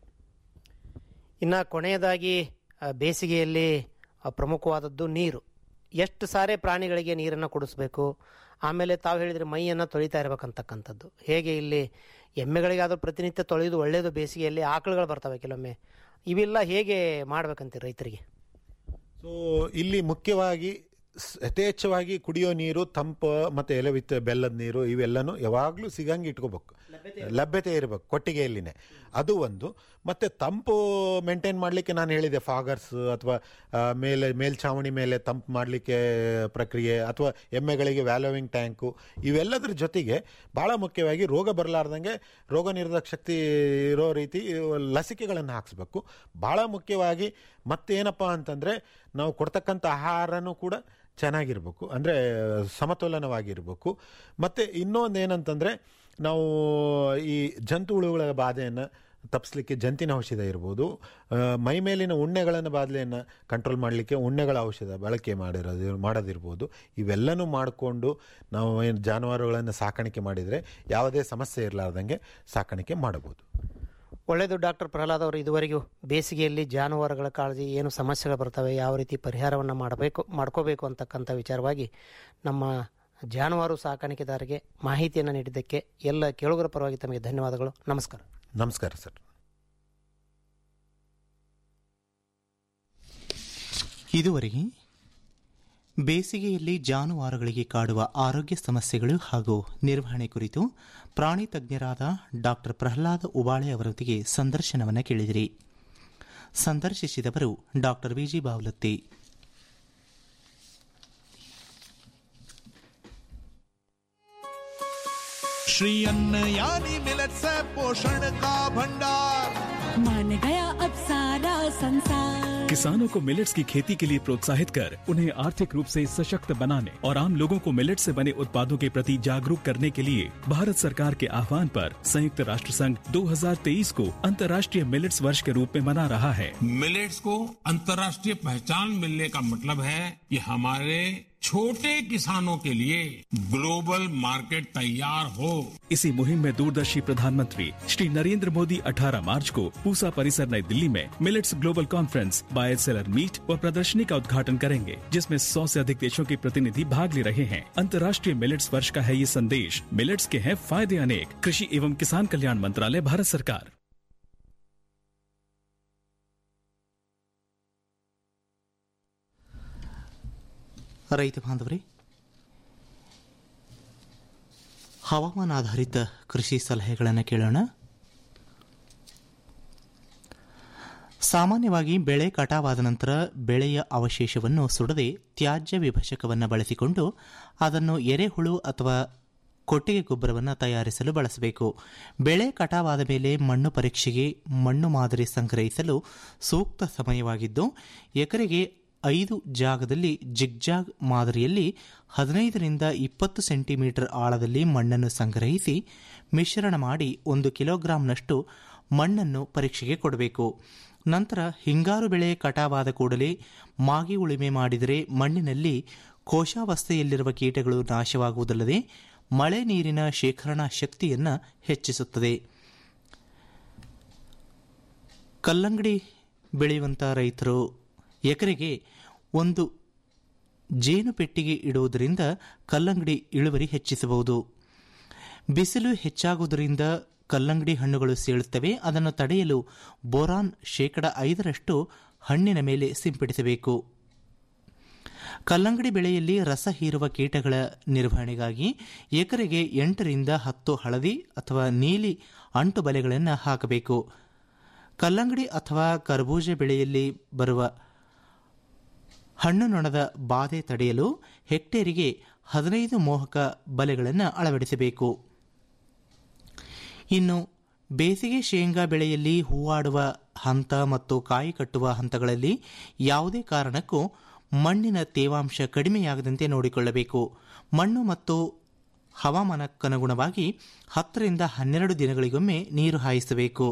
ಇನ್ನು ಕೊನೆಯದಾಗಿ ಆ, ಬೇಸಿಗೆಯಲ್ಲಿ ಆ, ಪ್ರಮುಖವಾದದ್ದು ನೀರು ಎಷ್ಟು ಸಾರಿ ಪ್ರಾಣಿಗಳಿಗೆ ನೀರನ್ನು ಕುಡಿಸ್ಬೇಕು ಆಮೇಲೆ ತಾವು ಹೇಳಿದರೆ ಮೈಯನ್ನು ತೊಳಿತಾ ಇರಬೇಕಂತಕ್ಕಂಥದ್ದು ಹೇಗೆ ಇಲ್ಲಿ ಎಮ್ಮೆಗಳಿಗಾದರೂ ಪ್ರತಿನಿತ್ಯ ತೊಳೆಯೋದು ಒಳ್ಳೆಯದು ಬೇಸಿಗೆಯಲ್ಲಿ ಆಕಳುಗಳು ಬರ್ತವೆ ಕೆಲವೊಮ್ಮೆ ಇವೆಲ್ಲ ಹೇಗೆ ಮಾಡ್ಬೇಕಂತೀರಿ ರೈತರಿಗೆ ಸೊ ಇಲ್ಲಿ ಮುಖ್ಯವಾಗಿ ಸ್- ಯಥೇಚ್ಛವಾಗಿ ಕುಡಿಯೋ ನೀರು ತಂಪು ಮತ್ತು ಎಲೆವಿತ್ತ ಬೆಲ್ಲದ ನೀರು ಇವೆಲ್ಲನೂ ಯಾವಾಗಲೂ ಸಿಗಂಗೆ ಇಟ್ಕೋಬೇಕು ಲಭ್ಯತೆ ಇರಬೇಕು ಕೊಟ್ಟಿಗೆಯಲ್ಲಿನೇ ಅದು ಒಂದು ಮತ್ತು ತಂಪು ಮೇಂಟೈನ್ ಮಾಡಲಿಕ್ಕೆ ನಾನು ಹೇಳಿದೆ ಫಾಗರ್ಸ್ ಅಥವಾ ಮೇಲೆ ಮೇಲ್ಛಾವಣಿ ಮೇಲೆ ತಂಪು ಮಾಡಲಿಕ್ಕೆ ಪ್ರಕ್ರಿಯೆ ಅಥವಾ ಎಮ್ಮೆಗಳಿಗೆ ವ್ಯಾಲೋವಿಂಗ್ ಟ್ಯಾಂಕು ಇವೆಲ್ಲದ್ರ ಜೊತೆಗೆ ಭಾಳ ಮುಖ್ಯವಾಗಿ ರೋಗ ಬರಲಾರ್ದಂಗೆ ರೋಗ ನಿರೋಧಕ ಶಕ್ತಿ ಇರೋ ರೀತಿ ಲಸಿಕೆಗಳನ್ನು ಹಾಕಿಸ್ಬೇಕು ಭಾಳ ಮುಖ್ಯವಾಗಿ ಮತ್ತೇನಪ್ಪ ಅಂತಂದರೆ ನಾವು ಕೊಡ್ತಕ್ಕಂಥ ಆಹಾರನೂ ಕೂಡ ಚೆನ್ನಾಗಿರ್ಬೇಕು ಅಂದರೆ ಸಮತೋಲನವಾಗಿರ್ಬೇಕು ಮತ್ತು ಇನ್ನೊಂದು ಏನಂತಂದರೆ ನಾವು ಈ ಜಂತು ಹುಳುಗಳ ಬಾಧೆಯನ್ನು ತಪ್ಪಿಸ್ಲಿಕ್ಕೆ ಜಂತಿನ ಔಷಧ ಇರ್ಬೋದು ಆ, ಮೈ ಮೇಲಿನ ಉಣ್ಣೆಗಳನ್ನು ಬಾಧೆಯನ್ನು ಕಂಟ್ರೋಲ್ ಮಾಡಲಿಕ್ಕೆ ಉಣ್ಣೆಗಳ ಔಷಧ ಬಳಕೆ ಮಾಡಿರೋದು ಮಾಡೋದಿರ್ಬೋದು ಇವೆಲ್ಲನೂ ಮಾಡಿಕೊಂಡು ನಾವು ಏನು ಜಾನುವಾರುಗಳನ್ನು ಸಾಕಾಣಿಕೆ ಮಾಡಿದರೆ ಯಾವುದೇ ಸಮಸ್ಯೆ ಇರಲಾರ್ದಂಗೆ ಸಾಕಾಣಿಕೆ ಮಾಡಬಹುದು ಒಳ್ಳೆಯದು ಡಾಕ್ಟರ್ ಪ್ರಹ್ಲಾದ್ ಅವರು ಇದುವರೆಗೂ ಬೇಸಿಗೆಯಲ್ಲಿ ಜಾನುವಾರುಗಳ ಕಾಳಜಿ ಏನು ಸಮಸ್ಯೆಗಳು ಬರ್ತವೆ ಯಾವ ರೀತಿ ಪರಿಹಾರವನ್ನು ಮಾಡಬೇಕು ಮಾಡ್ಕೋಬೇಕು ಅಂತಕ್ಕಂಥ ವಿಚಾರವಾಗಿ ನಮ್ಮ ಜಾನುವಾರು ಸಾಕಾಣಿಕೆದಾರರಿಗೆ ಮಾಹಿತಿಯನ್ನು ನೀಡಿದ್ದಕ್ಕೆ ಎಲ್ಲ ಕೇಳುಗರ ಪರವಾಗಿ ತಮಗೆ ಧನ್ಯವಾದಗಳು ನಮಸ್ಕಾರ ನಮಸ್ಕಾರ ಸರ್ ಇದುವರೆಗೆ ಬೇಸಿಗೆಯಲ್ಲಿ ಜಾನುವಾರುಗಳಿಗೆ ಕಾಡುವ ಆರೋಗ್ಯ ಸಮಸ್ಯೆಗಳು ಹಾಗೂ ನಿರ್ವಹಣೆ ಕುರಿತು ಪ್ರಾಣಿ ತಜ್ಞರಾದ ಡಾಕ್ಟರ್ ಪ್ರಹ್ಲಾದ್ ಉಬಾಳೆ ಅವರೊಂದಿಗೆ ಸಂದರ್ಶನವನ್ನು ಕೇಳಿದಿರಿ ಸಂದರ್ಶಿಸಿದವರು ಡಾಕ್ಟರ್ ವಿಜಿ ಬಾವ್ಲತ್ತಿ श्री अन्न यानी मिलट्स है पोषण का भंडार मान गया अब सारा संसार किसानों को मिलेट्स की खेती के लिए प्रोत्साहित कर उन्हें आर्थिक रूप से सशक्त बनाने और आम लोगों को मिलेट से बने उत्पादों के प्रति जागरूक करने के लिए भारत सरकार के आह्वान पर संयुक्त राष्ट्र संघ 2023 को अंतर्राष्ट्रीय मिलेट्स वर्ष के रूप में मना रहा है मिलेट्स को अंतर्राष्ट्रीय पहचान मिलने का मतलब है कि हमारे छोटे किसानों के लिए ग्लोबल मार्केट तैयार हो इसी मुहिम में दूरदर्शी प्रधानमंत्री श्री नरेंद्र मोदी 18 मार्च को पूसा परिसर नई दिल्ली में millets global conference buy seller meet व प्रदर्शनी का उद्घाटन करेंगे जिसमें 100 से अधिक देशों के प्रतिनिधि भाग ले रहे हैं अंतर्राष्ट्रीय मिलेट्स वर्ष का है ये संदेश मिलेट्स के हैं फायदे अनेक कृषि एवं किसान कल्याण मंत्रालय भारत सरकार ರೈತ ಬಾಂಧವರೇ ಹವಾಮಾನಾಧಾರಿತ ಕೃಷಿ ಸಲಹೆಗಳನ್ನು ಕೇಳೋಣ ಸಾಮಾನ್ಯವಾಗಿ ಬೆಳೆ ಕಟಾವಾದ ನಂತರ ಬೆಳೆಯ ಅವಶೇಷವನ್ನು ಸುಡದೆ ತ್ಯಾಜ್ಯ ವಿಭಜಕವನ್ನು ಬಳಸಿಕೊಂಡು ಅದನ್ನು ಎರೆಹುಳು ಅಥವಾ ಕೊಟ್ಟಿಗೆ ಗೊಬ್ಬರವನ್ನು ತಯಾರಿಸಲು ಬಳಸಬೇಕು ಬೆಳೆ ಕಟಾವಾದ ಮೇಲೆ ಮಣ್ಣು ಪರೀಕ್ಷೆಗೆ ಮಣ್ಣು ಮಾದರಿ ಸಂಗ್ರಹಿಸಲು ಸೂಕ್ತ ಸಮಯವಾಗಿದ್ದು ಎಕರೆಗೆ ಐದು ಜಾಗದಲ್ಲಿ ಜಿಗ್ಜಾಗ್ ಮಾದರಿಯಲ್ಲಿ ಹದಿನೈದರಿಂದ ಇಪ್ಪತ್ತು ಸೆಂಟಿಮೀಟರ್ ಆಳದಲ್ಲಿ ಮಣ್ಣನ್ನು ಸಂಗ್ರಹಿಸಿ ಮಿಶ್ರಣ ಮಾಡಿ ಒಂದು ಕಿಲೋಗ್ರಾಂನಷ್ಟು ಮಣ್ಣನ್ನು ಪರೀಕ್ಷೆಗೆ ಕೊಡಬೇಕು ನಂತರ ಹಿಂಗಾರು ಬೆಳೆ ಕಟಾವಾದ ಕೂಡಲೇ ಮಾಗಿ ಉಳುಮೆ ಮಾಡಿದರೆ ಮಣ್ಣಿನಲ್ಲಿ ಕೋಶಾವಸ್ಥೆಯಲ್ಲಿರುವ ಕೀಟಗಳು ನಾಶವಾಗುವುದಲ್ಲದೆ ಮಳೆ ನೀರಿನ ಶೇಖರಣಾ ಶಕ್ತಿಯನ್ನು ಹೆಚ್ಚಿಸುತ್ತದೆ ಕಲ್ಲಂಗಡಿ ಬೆಳೆಯುವಂಥ ರೈತರು ಎಕರೆಗೆ ಒಂದು ಜೇನು ಪೆಟ್ಟಿಗೆ ಇಡುವುದರಿಂದ ಕಲ್ಲಂಗಡಿ ಇಳುವರಿ ಹೆಚ್ಚಿಸಬಹುದು ಬಿಸಿಲು ಹೆಚ್ಚಾಗುವುದರಿಂದ ಕಲ್ಲಂಗಡಿ ಹಣ್ಣುಗಳು ಸೀಳುತ್ತವೆ ಅದನ್ನು ತಡೆಯಲು ಬೋರಾನ್ ಶೇಕಡ ಐದರಷ್ಟು ಹಣ್ಣಿನ ಮೇಲೆ ಸಿಂಪಡಿಸಬೇಕು ಕಲ್ಲಂಗಡಿ ಬೆಳೆಯಲ್ಲಿ ರಸ ಹೀರುವ ಕೀಟಗಳ ನಿರ್ವಹಣೆಗಾಗಿ ಎಕರೆಗೆ ಎಂಟರಿಂದ ಹತ್ತು ಹಳದಿ ಅಥವಾ ನೀಲಿ ಅಂಟು ಬಲೆಗಳನ್ನು ಹಾಕಬೇಕು ಕಲ್ಲಂಗಡಿ ಅಥವಾ ಕರ್ಬೂಜ ಬೆಳೆಯಲ್ಲಿ ಬರುವ ಹಣ್ಣು ನೊಣದ ಬಾಧೆ ತಡೆಯಲು ಹೆಕ್ಟೇರಿಗೆ ಹದಿನೈದು ಮೋಹಕ ಬಲೆಗಳನ್ನು ಅಳವಡಿಸಬೇಕು ಇನ್ನು ಬೇಸಿಗೆ ಶೇಂಗಾ ಬೆಳೆಯಲ್ಲಿ ಹೂವಾಡುವ ಹಂತ ಮತ್ತು ಕಾಯಿ ಕಟ್ಟುವ ಹಂತಗಳಲ್ಲಿ ಯಾವುದೇ ಕಾರಣಕ್ಕೂ ಮಣ್ಣಿನ ತೇವಾಂಶ ಕಡಿಮೆಯಾಗದಂತೆ ನೋಡಿಕೊಳ್ಳಬೇಕು ಮಣ್ಣು ಮತ್ತು ಹವಾಮಾನಕ್ಕನುಗುಣವಾಗಿ ಹತ್ತರಿಂದ ಹನ್ನೆರಡು ದಿನಗಳಿಗೊಮ್ಮೆ ನೀರು ಹಾಯಿಸಬೇಕು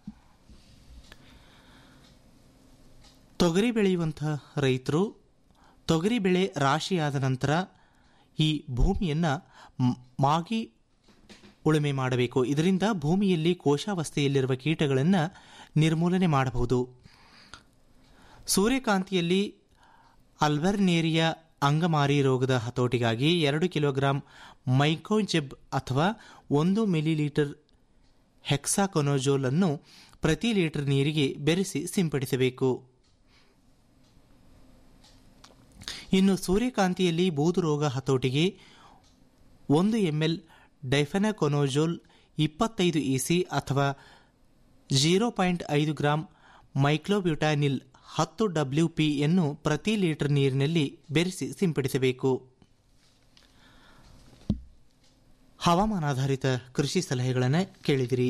ತೊಗರಿ ಬೆಳೆಯುವಂತಹ ರೈತರು ತೊಗರಿ ಬೆಳೆ ರಾಶಿಯಾದ ನಂತರ ಈ ಭೂಮಿಯನ್ನು ಮಾಗಿ ಉಳುಮೆ ಮಾಡಬೇಕು ಇದರಿಂದ ಭೂಮಿಯಲ್ಲಿ ಕೋಶಾವಸ್ಥೆಯಲ್ಲಿರುವ ಕೀಟಗಳನ್ನು ನಿರ್ಮೂಲನೆ ಮಾಡಬಹುದು ಸೂರ್ಯಕಾಂತಿಯಲ್ಲಿ ಅಲ್ಬರ್ನೇರಿಯಾ ಅಂಗಮಾರಿ ರೋಗದ ಹತೋಟಿಗಾಗಿ ಎರಡು ಕಿಲೋಗ್ರಾಂ ಮೈಕೋಜೆಬ್ ಅಥವಾ ಒಂದು ಮಿಲಿಲೀಟರ್ ಹೆಕ್ಸಾಕೊನೋಜೋಲ್ ಅನ್ನು ಪ್ರತಿ ಲೀಟರ್ ನೀರಿಗೆ ಬೆರೆಸಿ ಸಿಂಪಡಿಸಬೇಕು ಇನ್ನು ಸೂರ್ಯಕಾಂತಿಯಲ್ಲಿ ಬೂದು ರೋಗ ಹತೋಟಿಗೆ ಒಂದು ಎಂಎಲ್ ಡೈಫೆನಕೊನೋಜೋಲ್ ಇಪ್ಪತ್ತೈದು ಇಸಿ ಅಥವಾ ಜೀರೋ ಪಾಯಿಂಟ್ ಐದು ಗ್ರಾಂ ಮೈಕ್ಲೋಬ್ಯೂಟಾನಿಲ್ ಹತ್ತು ಡಬ್ಲ್ಯೂ ಪಿಯನ್ನು ಪ್ರತಿ ಲೀಟರ್ ನೀರಿನಲ್ಲಿ ಬೆರೆಸಿ ಸಿಂಪಡಿಸಬೇಕು ಹವಾಮಾನಾಧಾರಿತ ಕೃಷಿ ಸಲಹೆಗಳನ್ನು ಕೇಳಿದಿರಿ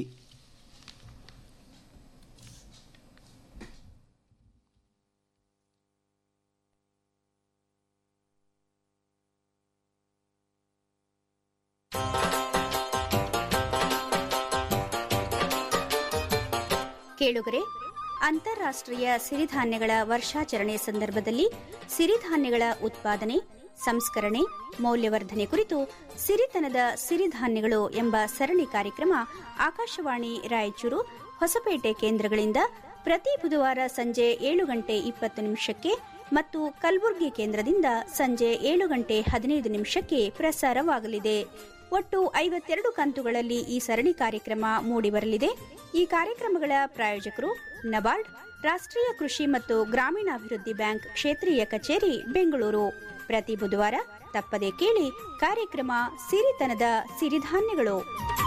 ಕೇಳುಗರೆ ಅಂತಾರಾಷ್ಟ್ರೀಯ ಸಿರಿಧಾನ್ಯಗಳ ವರ್ಷಾಚರಣೆ ಸಂದರ್ಭದಲ್ಲಿ ಸಿರಿಧಾನ್ಯಗಳ ಉತ್ಪಾದನೆ ಸಂಸ್ಕರಣೆ ಮೌಲ್ಯವರ್ಧನೆ ಕುರಿತು ಸಿರಿತನದ ಸಿರಿಧಾನ್ಯಗಳು ಎಂಬ ಸರಣಿ ಕಾರ್ಯಕ್ರಮ ಆಕಾಶವಾಣಿ ರಾಯಚೂರು ಹೊಸಪೇಟೆ ಕೇಂದ್ರಗಳಿಂದ ಪ್ರತಿ ಬುಧವಾರ ಸಂಜೆ ಏಳು ಗಂಟೆ ಇಪ್ಪತ್ತು ನಿಮಿಷಕ್ಕೆ ಮತ್ತು ಕಲಬುರಗಿ ಕೇಂದ್ರದಿಂದ ಸಂಜೆ ಏಳು ಗಂಟೆ ಹದಿನೈದು ನಿಮಿಷಕ್ಕೆ ಪ್ರಸಾರವಾಗಲಿದೆ ಒಟ್ಟು ಐವತ್ತೆರಡು ಕಂತುಗಳಲ್ಲಿ ಈ ಸರಣಿ ಕಾರ್ಯಕ್ರಮ ಮೂಡಿಬರಲಿದೆ ಈ ಕಾರ್ಯಕ್ರಮಗಳ ಪ್ರಾಯೋಜಕರು ನಬಾರ್ಡ್ ರಾಷ್ಟ್ರೀಯ ಕೃಷಿ ಮತ್ತು ಗ್ರಾಮೀಣಾಭಿವೃದ್ಧಿ ಬ್ಯಾಂಕ್ ಕ್ಷೇತ್ರೀಯ ಕಚೇರಿ ಬೆಂಗಳೂರು ಪ್ರತಿ ಬುಧವಾರ ತಪ್ಪದೆ ಕೇಳಿ ಕಾರ್ಯಕ್ರಮ ಸಿರಿತನದ ಸಿರಿಧಾನ್ಯಗಳು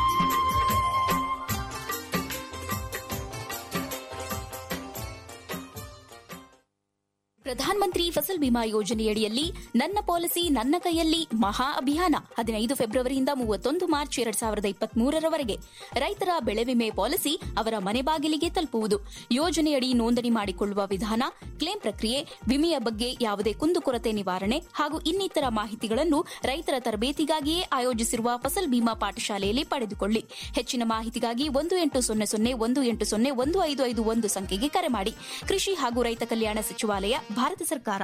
ಪ್ರಧಾನ ಮಂತ್ರಿ ಫಸಲ್ ಬಿಮಾ ಯೋಜನೆಯಡಿಯಲ್ಲಿ ನನ್ನ ಪಾಲಿಸಿ ನನ್ನ ಕೈಯಲ್ಲಿ ಮಹಾ ಅಭಿಯಾನ ಹದಿನೈದು ಫೆಬ್ರವರಿಯಿಂದ ಮೂವತ್ತೊಂದು ಮಾರ್ಚ್ ಎರಡ್ ಸಾವಿರದ ಇಪ್ಪತ್ಮೂರರವರೆಗೆ ರೈತರ ಬೆಳೆ ವಿಮೆ ಪಾಲಿಸಿ ಅವರ ಮನೆ ಬಾಗಿಲಿಗೆ ತಲುಪುವುದು ಯೋಜನೆಯಡಿ ನೋಂದಣಿ ಮಾಡಿಕೊಳ್ಳುವ ವಿಧಾನ ಕ್ಲೇಮ್ ಪ್ರಕ್ರಿಯೆ ವಿಮೆಯ ಬಗ್ಗೆ ಯಾವುದೇ ಕುಂದುಕೊರತೆ ನಿವಾರಣೆ ಹಾಗೂ ಇನ್ನಿತರ ಮಾಹಿತಿಗಳನ್ನು ರೈತರ ತರಬೇತಿಗಾಗಿಯೇ ಆಯೋಜಿಸಿರುವ ಫಸಲ್ ಬಿಮಾ ಪಾಠಶಾಲೆಯಲ್ಲಿ ಪಡೆದುಕೊಳ್ಳಿ ಹೆಚ್ಚಿನ ಮಾಹಿತಿಗಾಗಿ ಒಂದು ಎಂಟು ಸೊನ್ನೆ ಸೊನ್ನೆ ಒಂದು ಎಂಟು ಸೊನ್ನೆ ಒಂದು ಐದು ಐದು ಒಂದು ಸಂಖ್ಯೆಗೆ ಕರೆ ಮಾಡಿ ಕೃಷಿ ಹಾಗೂ ರೈತ ಕಲ್ಯಾಣ ಸಚಿವಾಲಯ ಭಾರತ ಸರ್ಕಾರ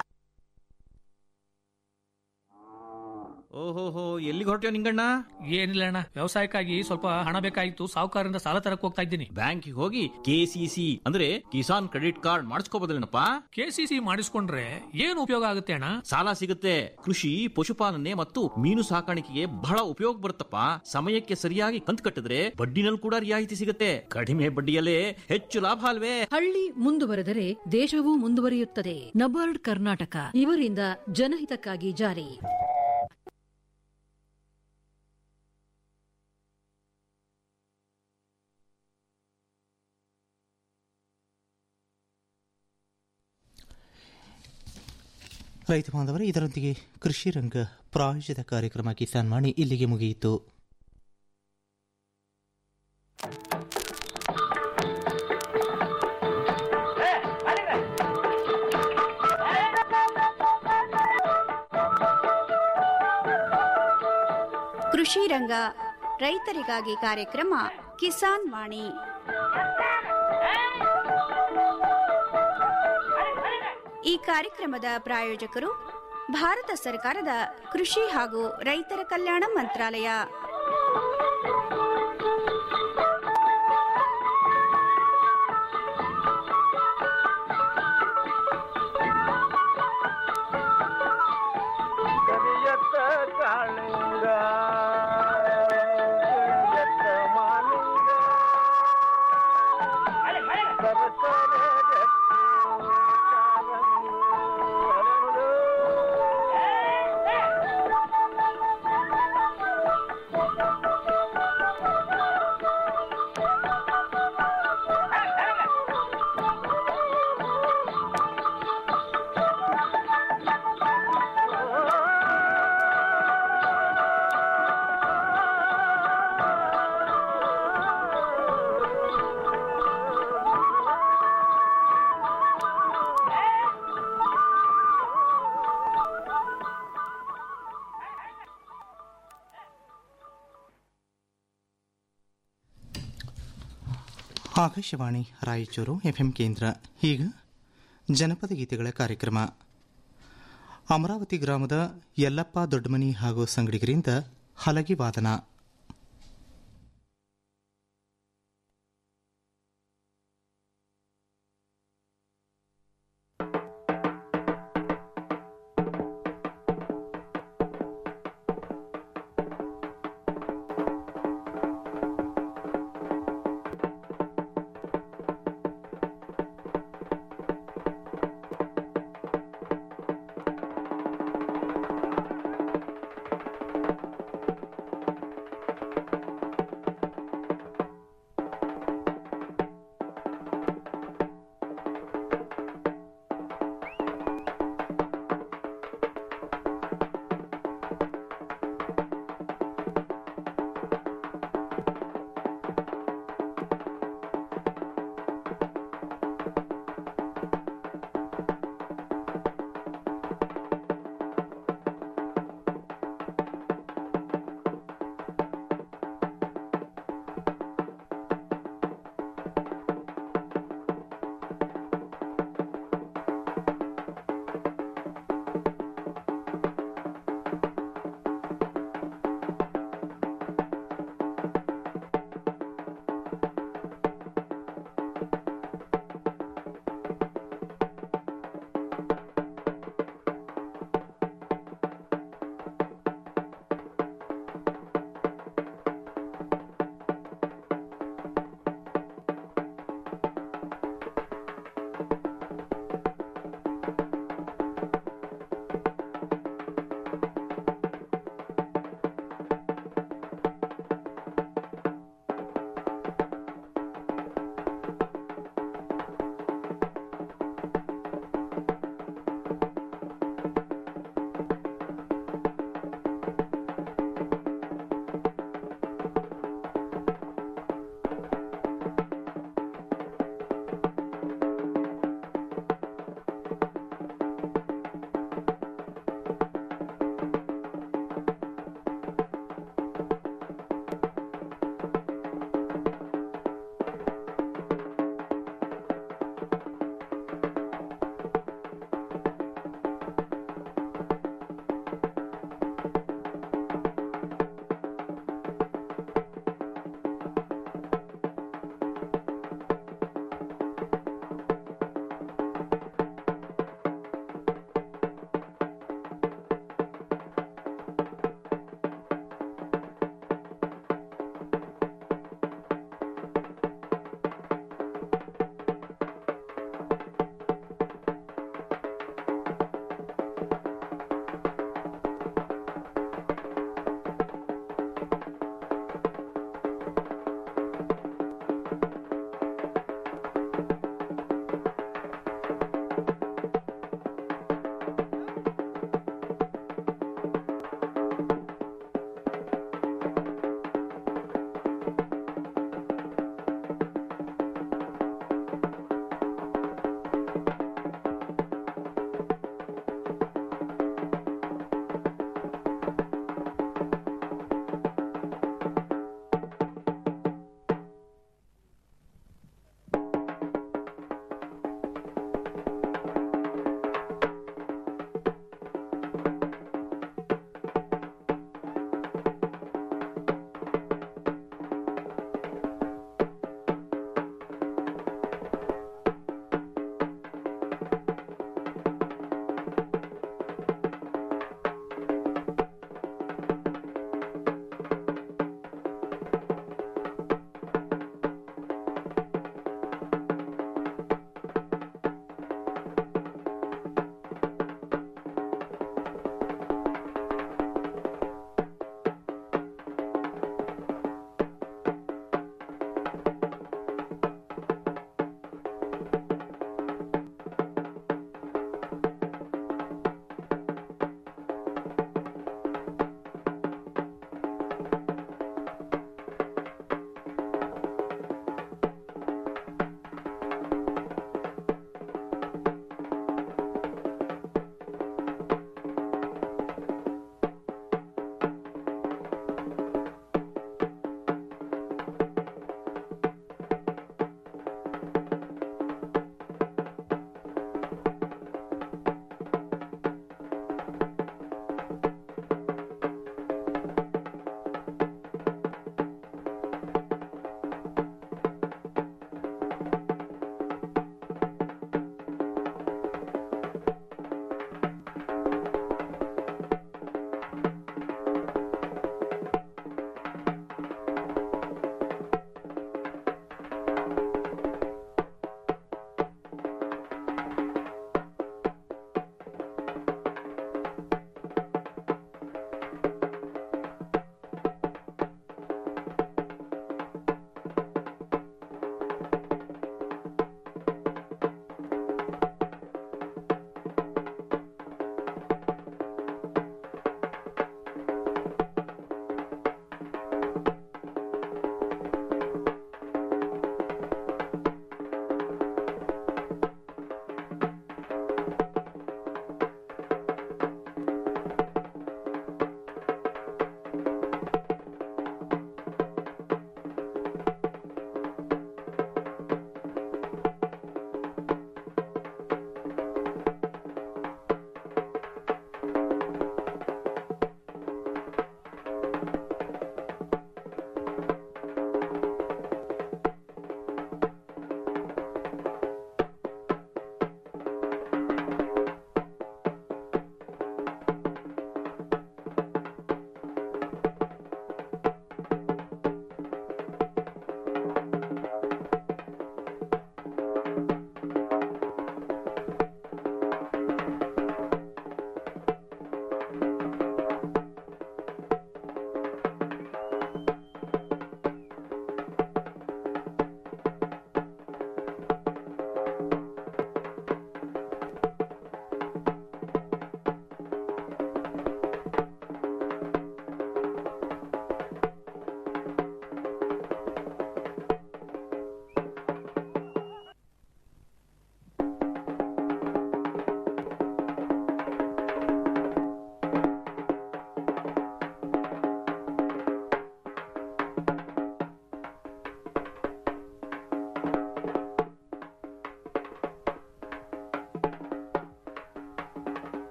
ಓಹೋಹೋ ಎಲ್ಲಿಗೆ ಹೊರಟ್ಯೋ ನಿಂಗಣ್ಣ ಏನಿಲ್ಲ ಅಣ್ಣ ವ್ಯವಸಾಯಕ್ಕಾಗಿ ಸ್ವಲ್ಪ ಹಣ ಬೇಕಾಗಿತ್ತು ಸಾಹುಕಾರರಿಂದ ಸಾಲ ತರಕ್ ಹೋಗ್ತಾ ಇದ್ದೀನಿ ಬ್ಯಾಂಕಿಗೆ ಹೋಗಿ ಕೆಸಿಸಿ ಅಂದ್ರೆ ಕಿಸಾನ್ ಕ್ರೆಡಿಟ್ ಕಾರ್ಡ್ ಮಾಡಿಸ್ಕೋಬೋದಲ್ಲೇನಪ್ಪ ಕೆಸಿಸಿ ಮಾಡಿಸ್ಕೊಂಡ್ರೆ ಏನು ಉಪಯೋಗ ಆಗುತ್ತೆ ಅಣ್ಣ ಸಾಲ ಸಿಗುತ್ತೆ ಕೃಷಿ ಪಶುಪಾಲನೆ ಮತ್ತು ಮೀನು ಸಾಕಾಣಿಕೆಗೆ ಬಹಳ ಉಪಯೋಗ ಬರುತ್ತಪ್ಪ ಸಮಯಕ್ಕೆ ಸರಿಯಾಗಿ ಕಂತು ಕಟ್ಟಿದ್ರೆ ಬಡ್ಡಿನಲ್ಲಿ ಕೂಡ ರಿಯಾಯಿತಿ ಸಿಗುತ್ತೆ ಕಡಿಮೆ ಬಡ್ಡಿಯಲ್ಲೇ ಹೆಚ್ಚು ಲಾಭ ಅಲ್ವೇ ಹಳ್ಳಿ ಮುಂದುವರೆದರೆ ದೇಶವೂ ಮುಂದುವರಿಯುತ್ತದೆ ನಬಾರ್ಡ್ ಕರ್ನಾಟಕ ಇವರಿಂದ ಜನಹಿತಕ್ಕಾಗಿ ಜಾರಿ ರೈತ ಬಾಂಧವರೇ ಇದರೊಂದಿಗೆ ಕೃಷಿ ರಂಗ ಪ್ರಾಯೋಜಿತ ಕಾರ್ಯಕ್ರಮ ಕಿಸಾನ್ ವಾಣಿ ಇಲ್ಲಿಗೆ ಮುಗಿಯಿತು ಕೃಷಿ ರಂಗ ರೈತರಿಗಾಗಿ ಕಾರ್ಯಕ್ರಮ ಕಿಸಾನ್ ವಾಣಿ ಈ ಕಾರ್ಯಕ್ರಮದ ಪ್ರಾಯೋಜಕರು ಭಾರತ ಸರ್ಕಾರದ ಕೃಷಿ ಹಾಗೂ ರೈತರ ಕಲ್ಯಾಣ ಮಂತ್ರಾಲಯ ಕರಿಯತ್ತ ಕಾಳಿಂಗ ಆಕಾಶವಾಣಿ ರಾಯಚೂರು ಎಫ್ಎಂ ಕೇಂದ್ರ ಈಗ ಜನಪದ ಗೀತೆಗಳ ಕಾರ್ಯಕ್ರಮ ಅಮರಾವತಿ ಗ್ರಾಮದ ಯಲ್ಲಪ್ಪ ದೊಡ್ಡಮನಿ ಹಾಗೂ ಸಂಗಡಿಗರಿಂದ ಹಲಗಿ ವಾದನ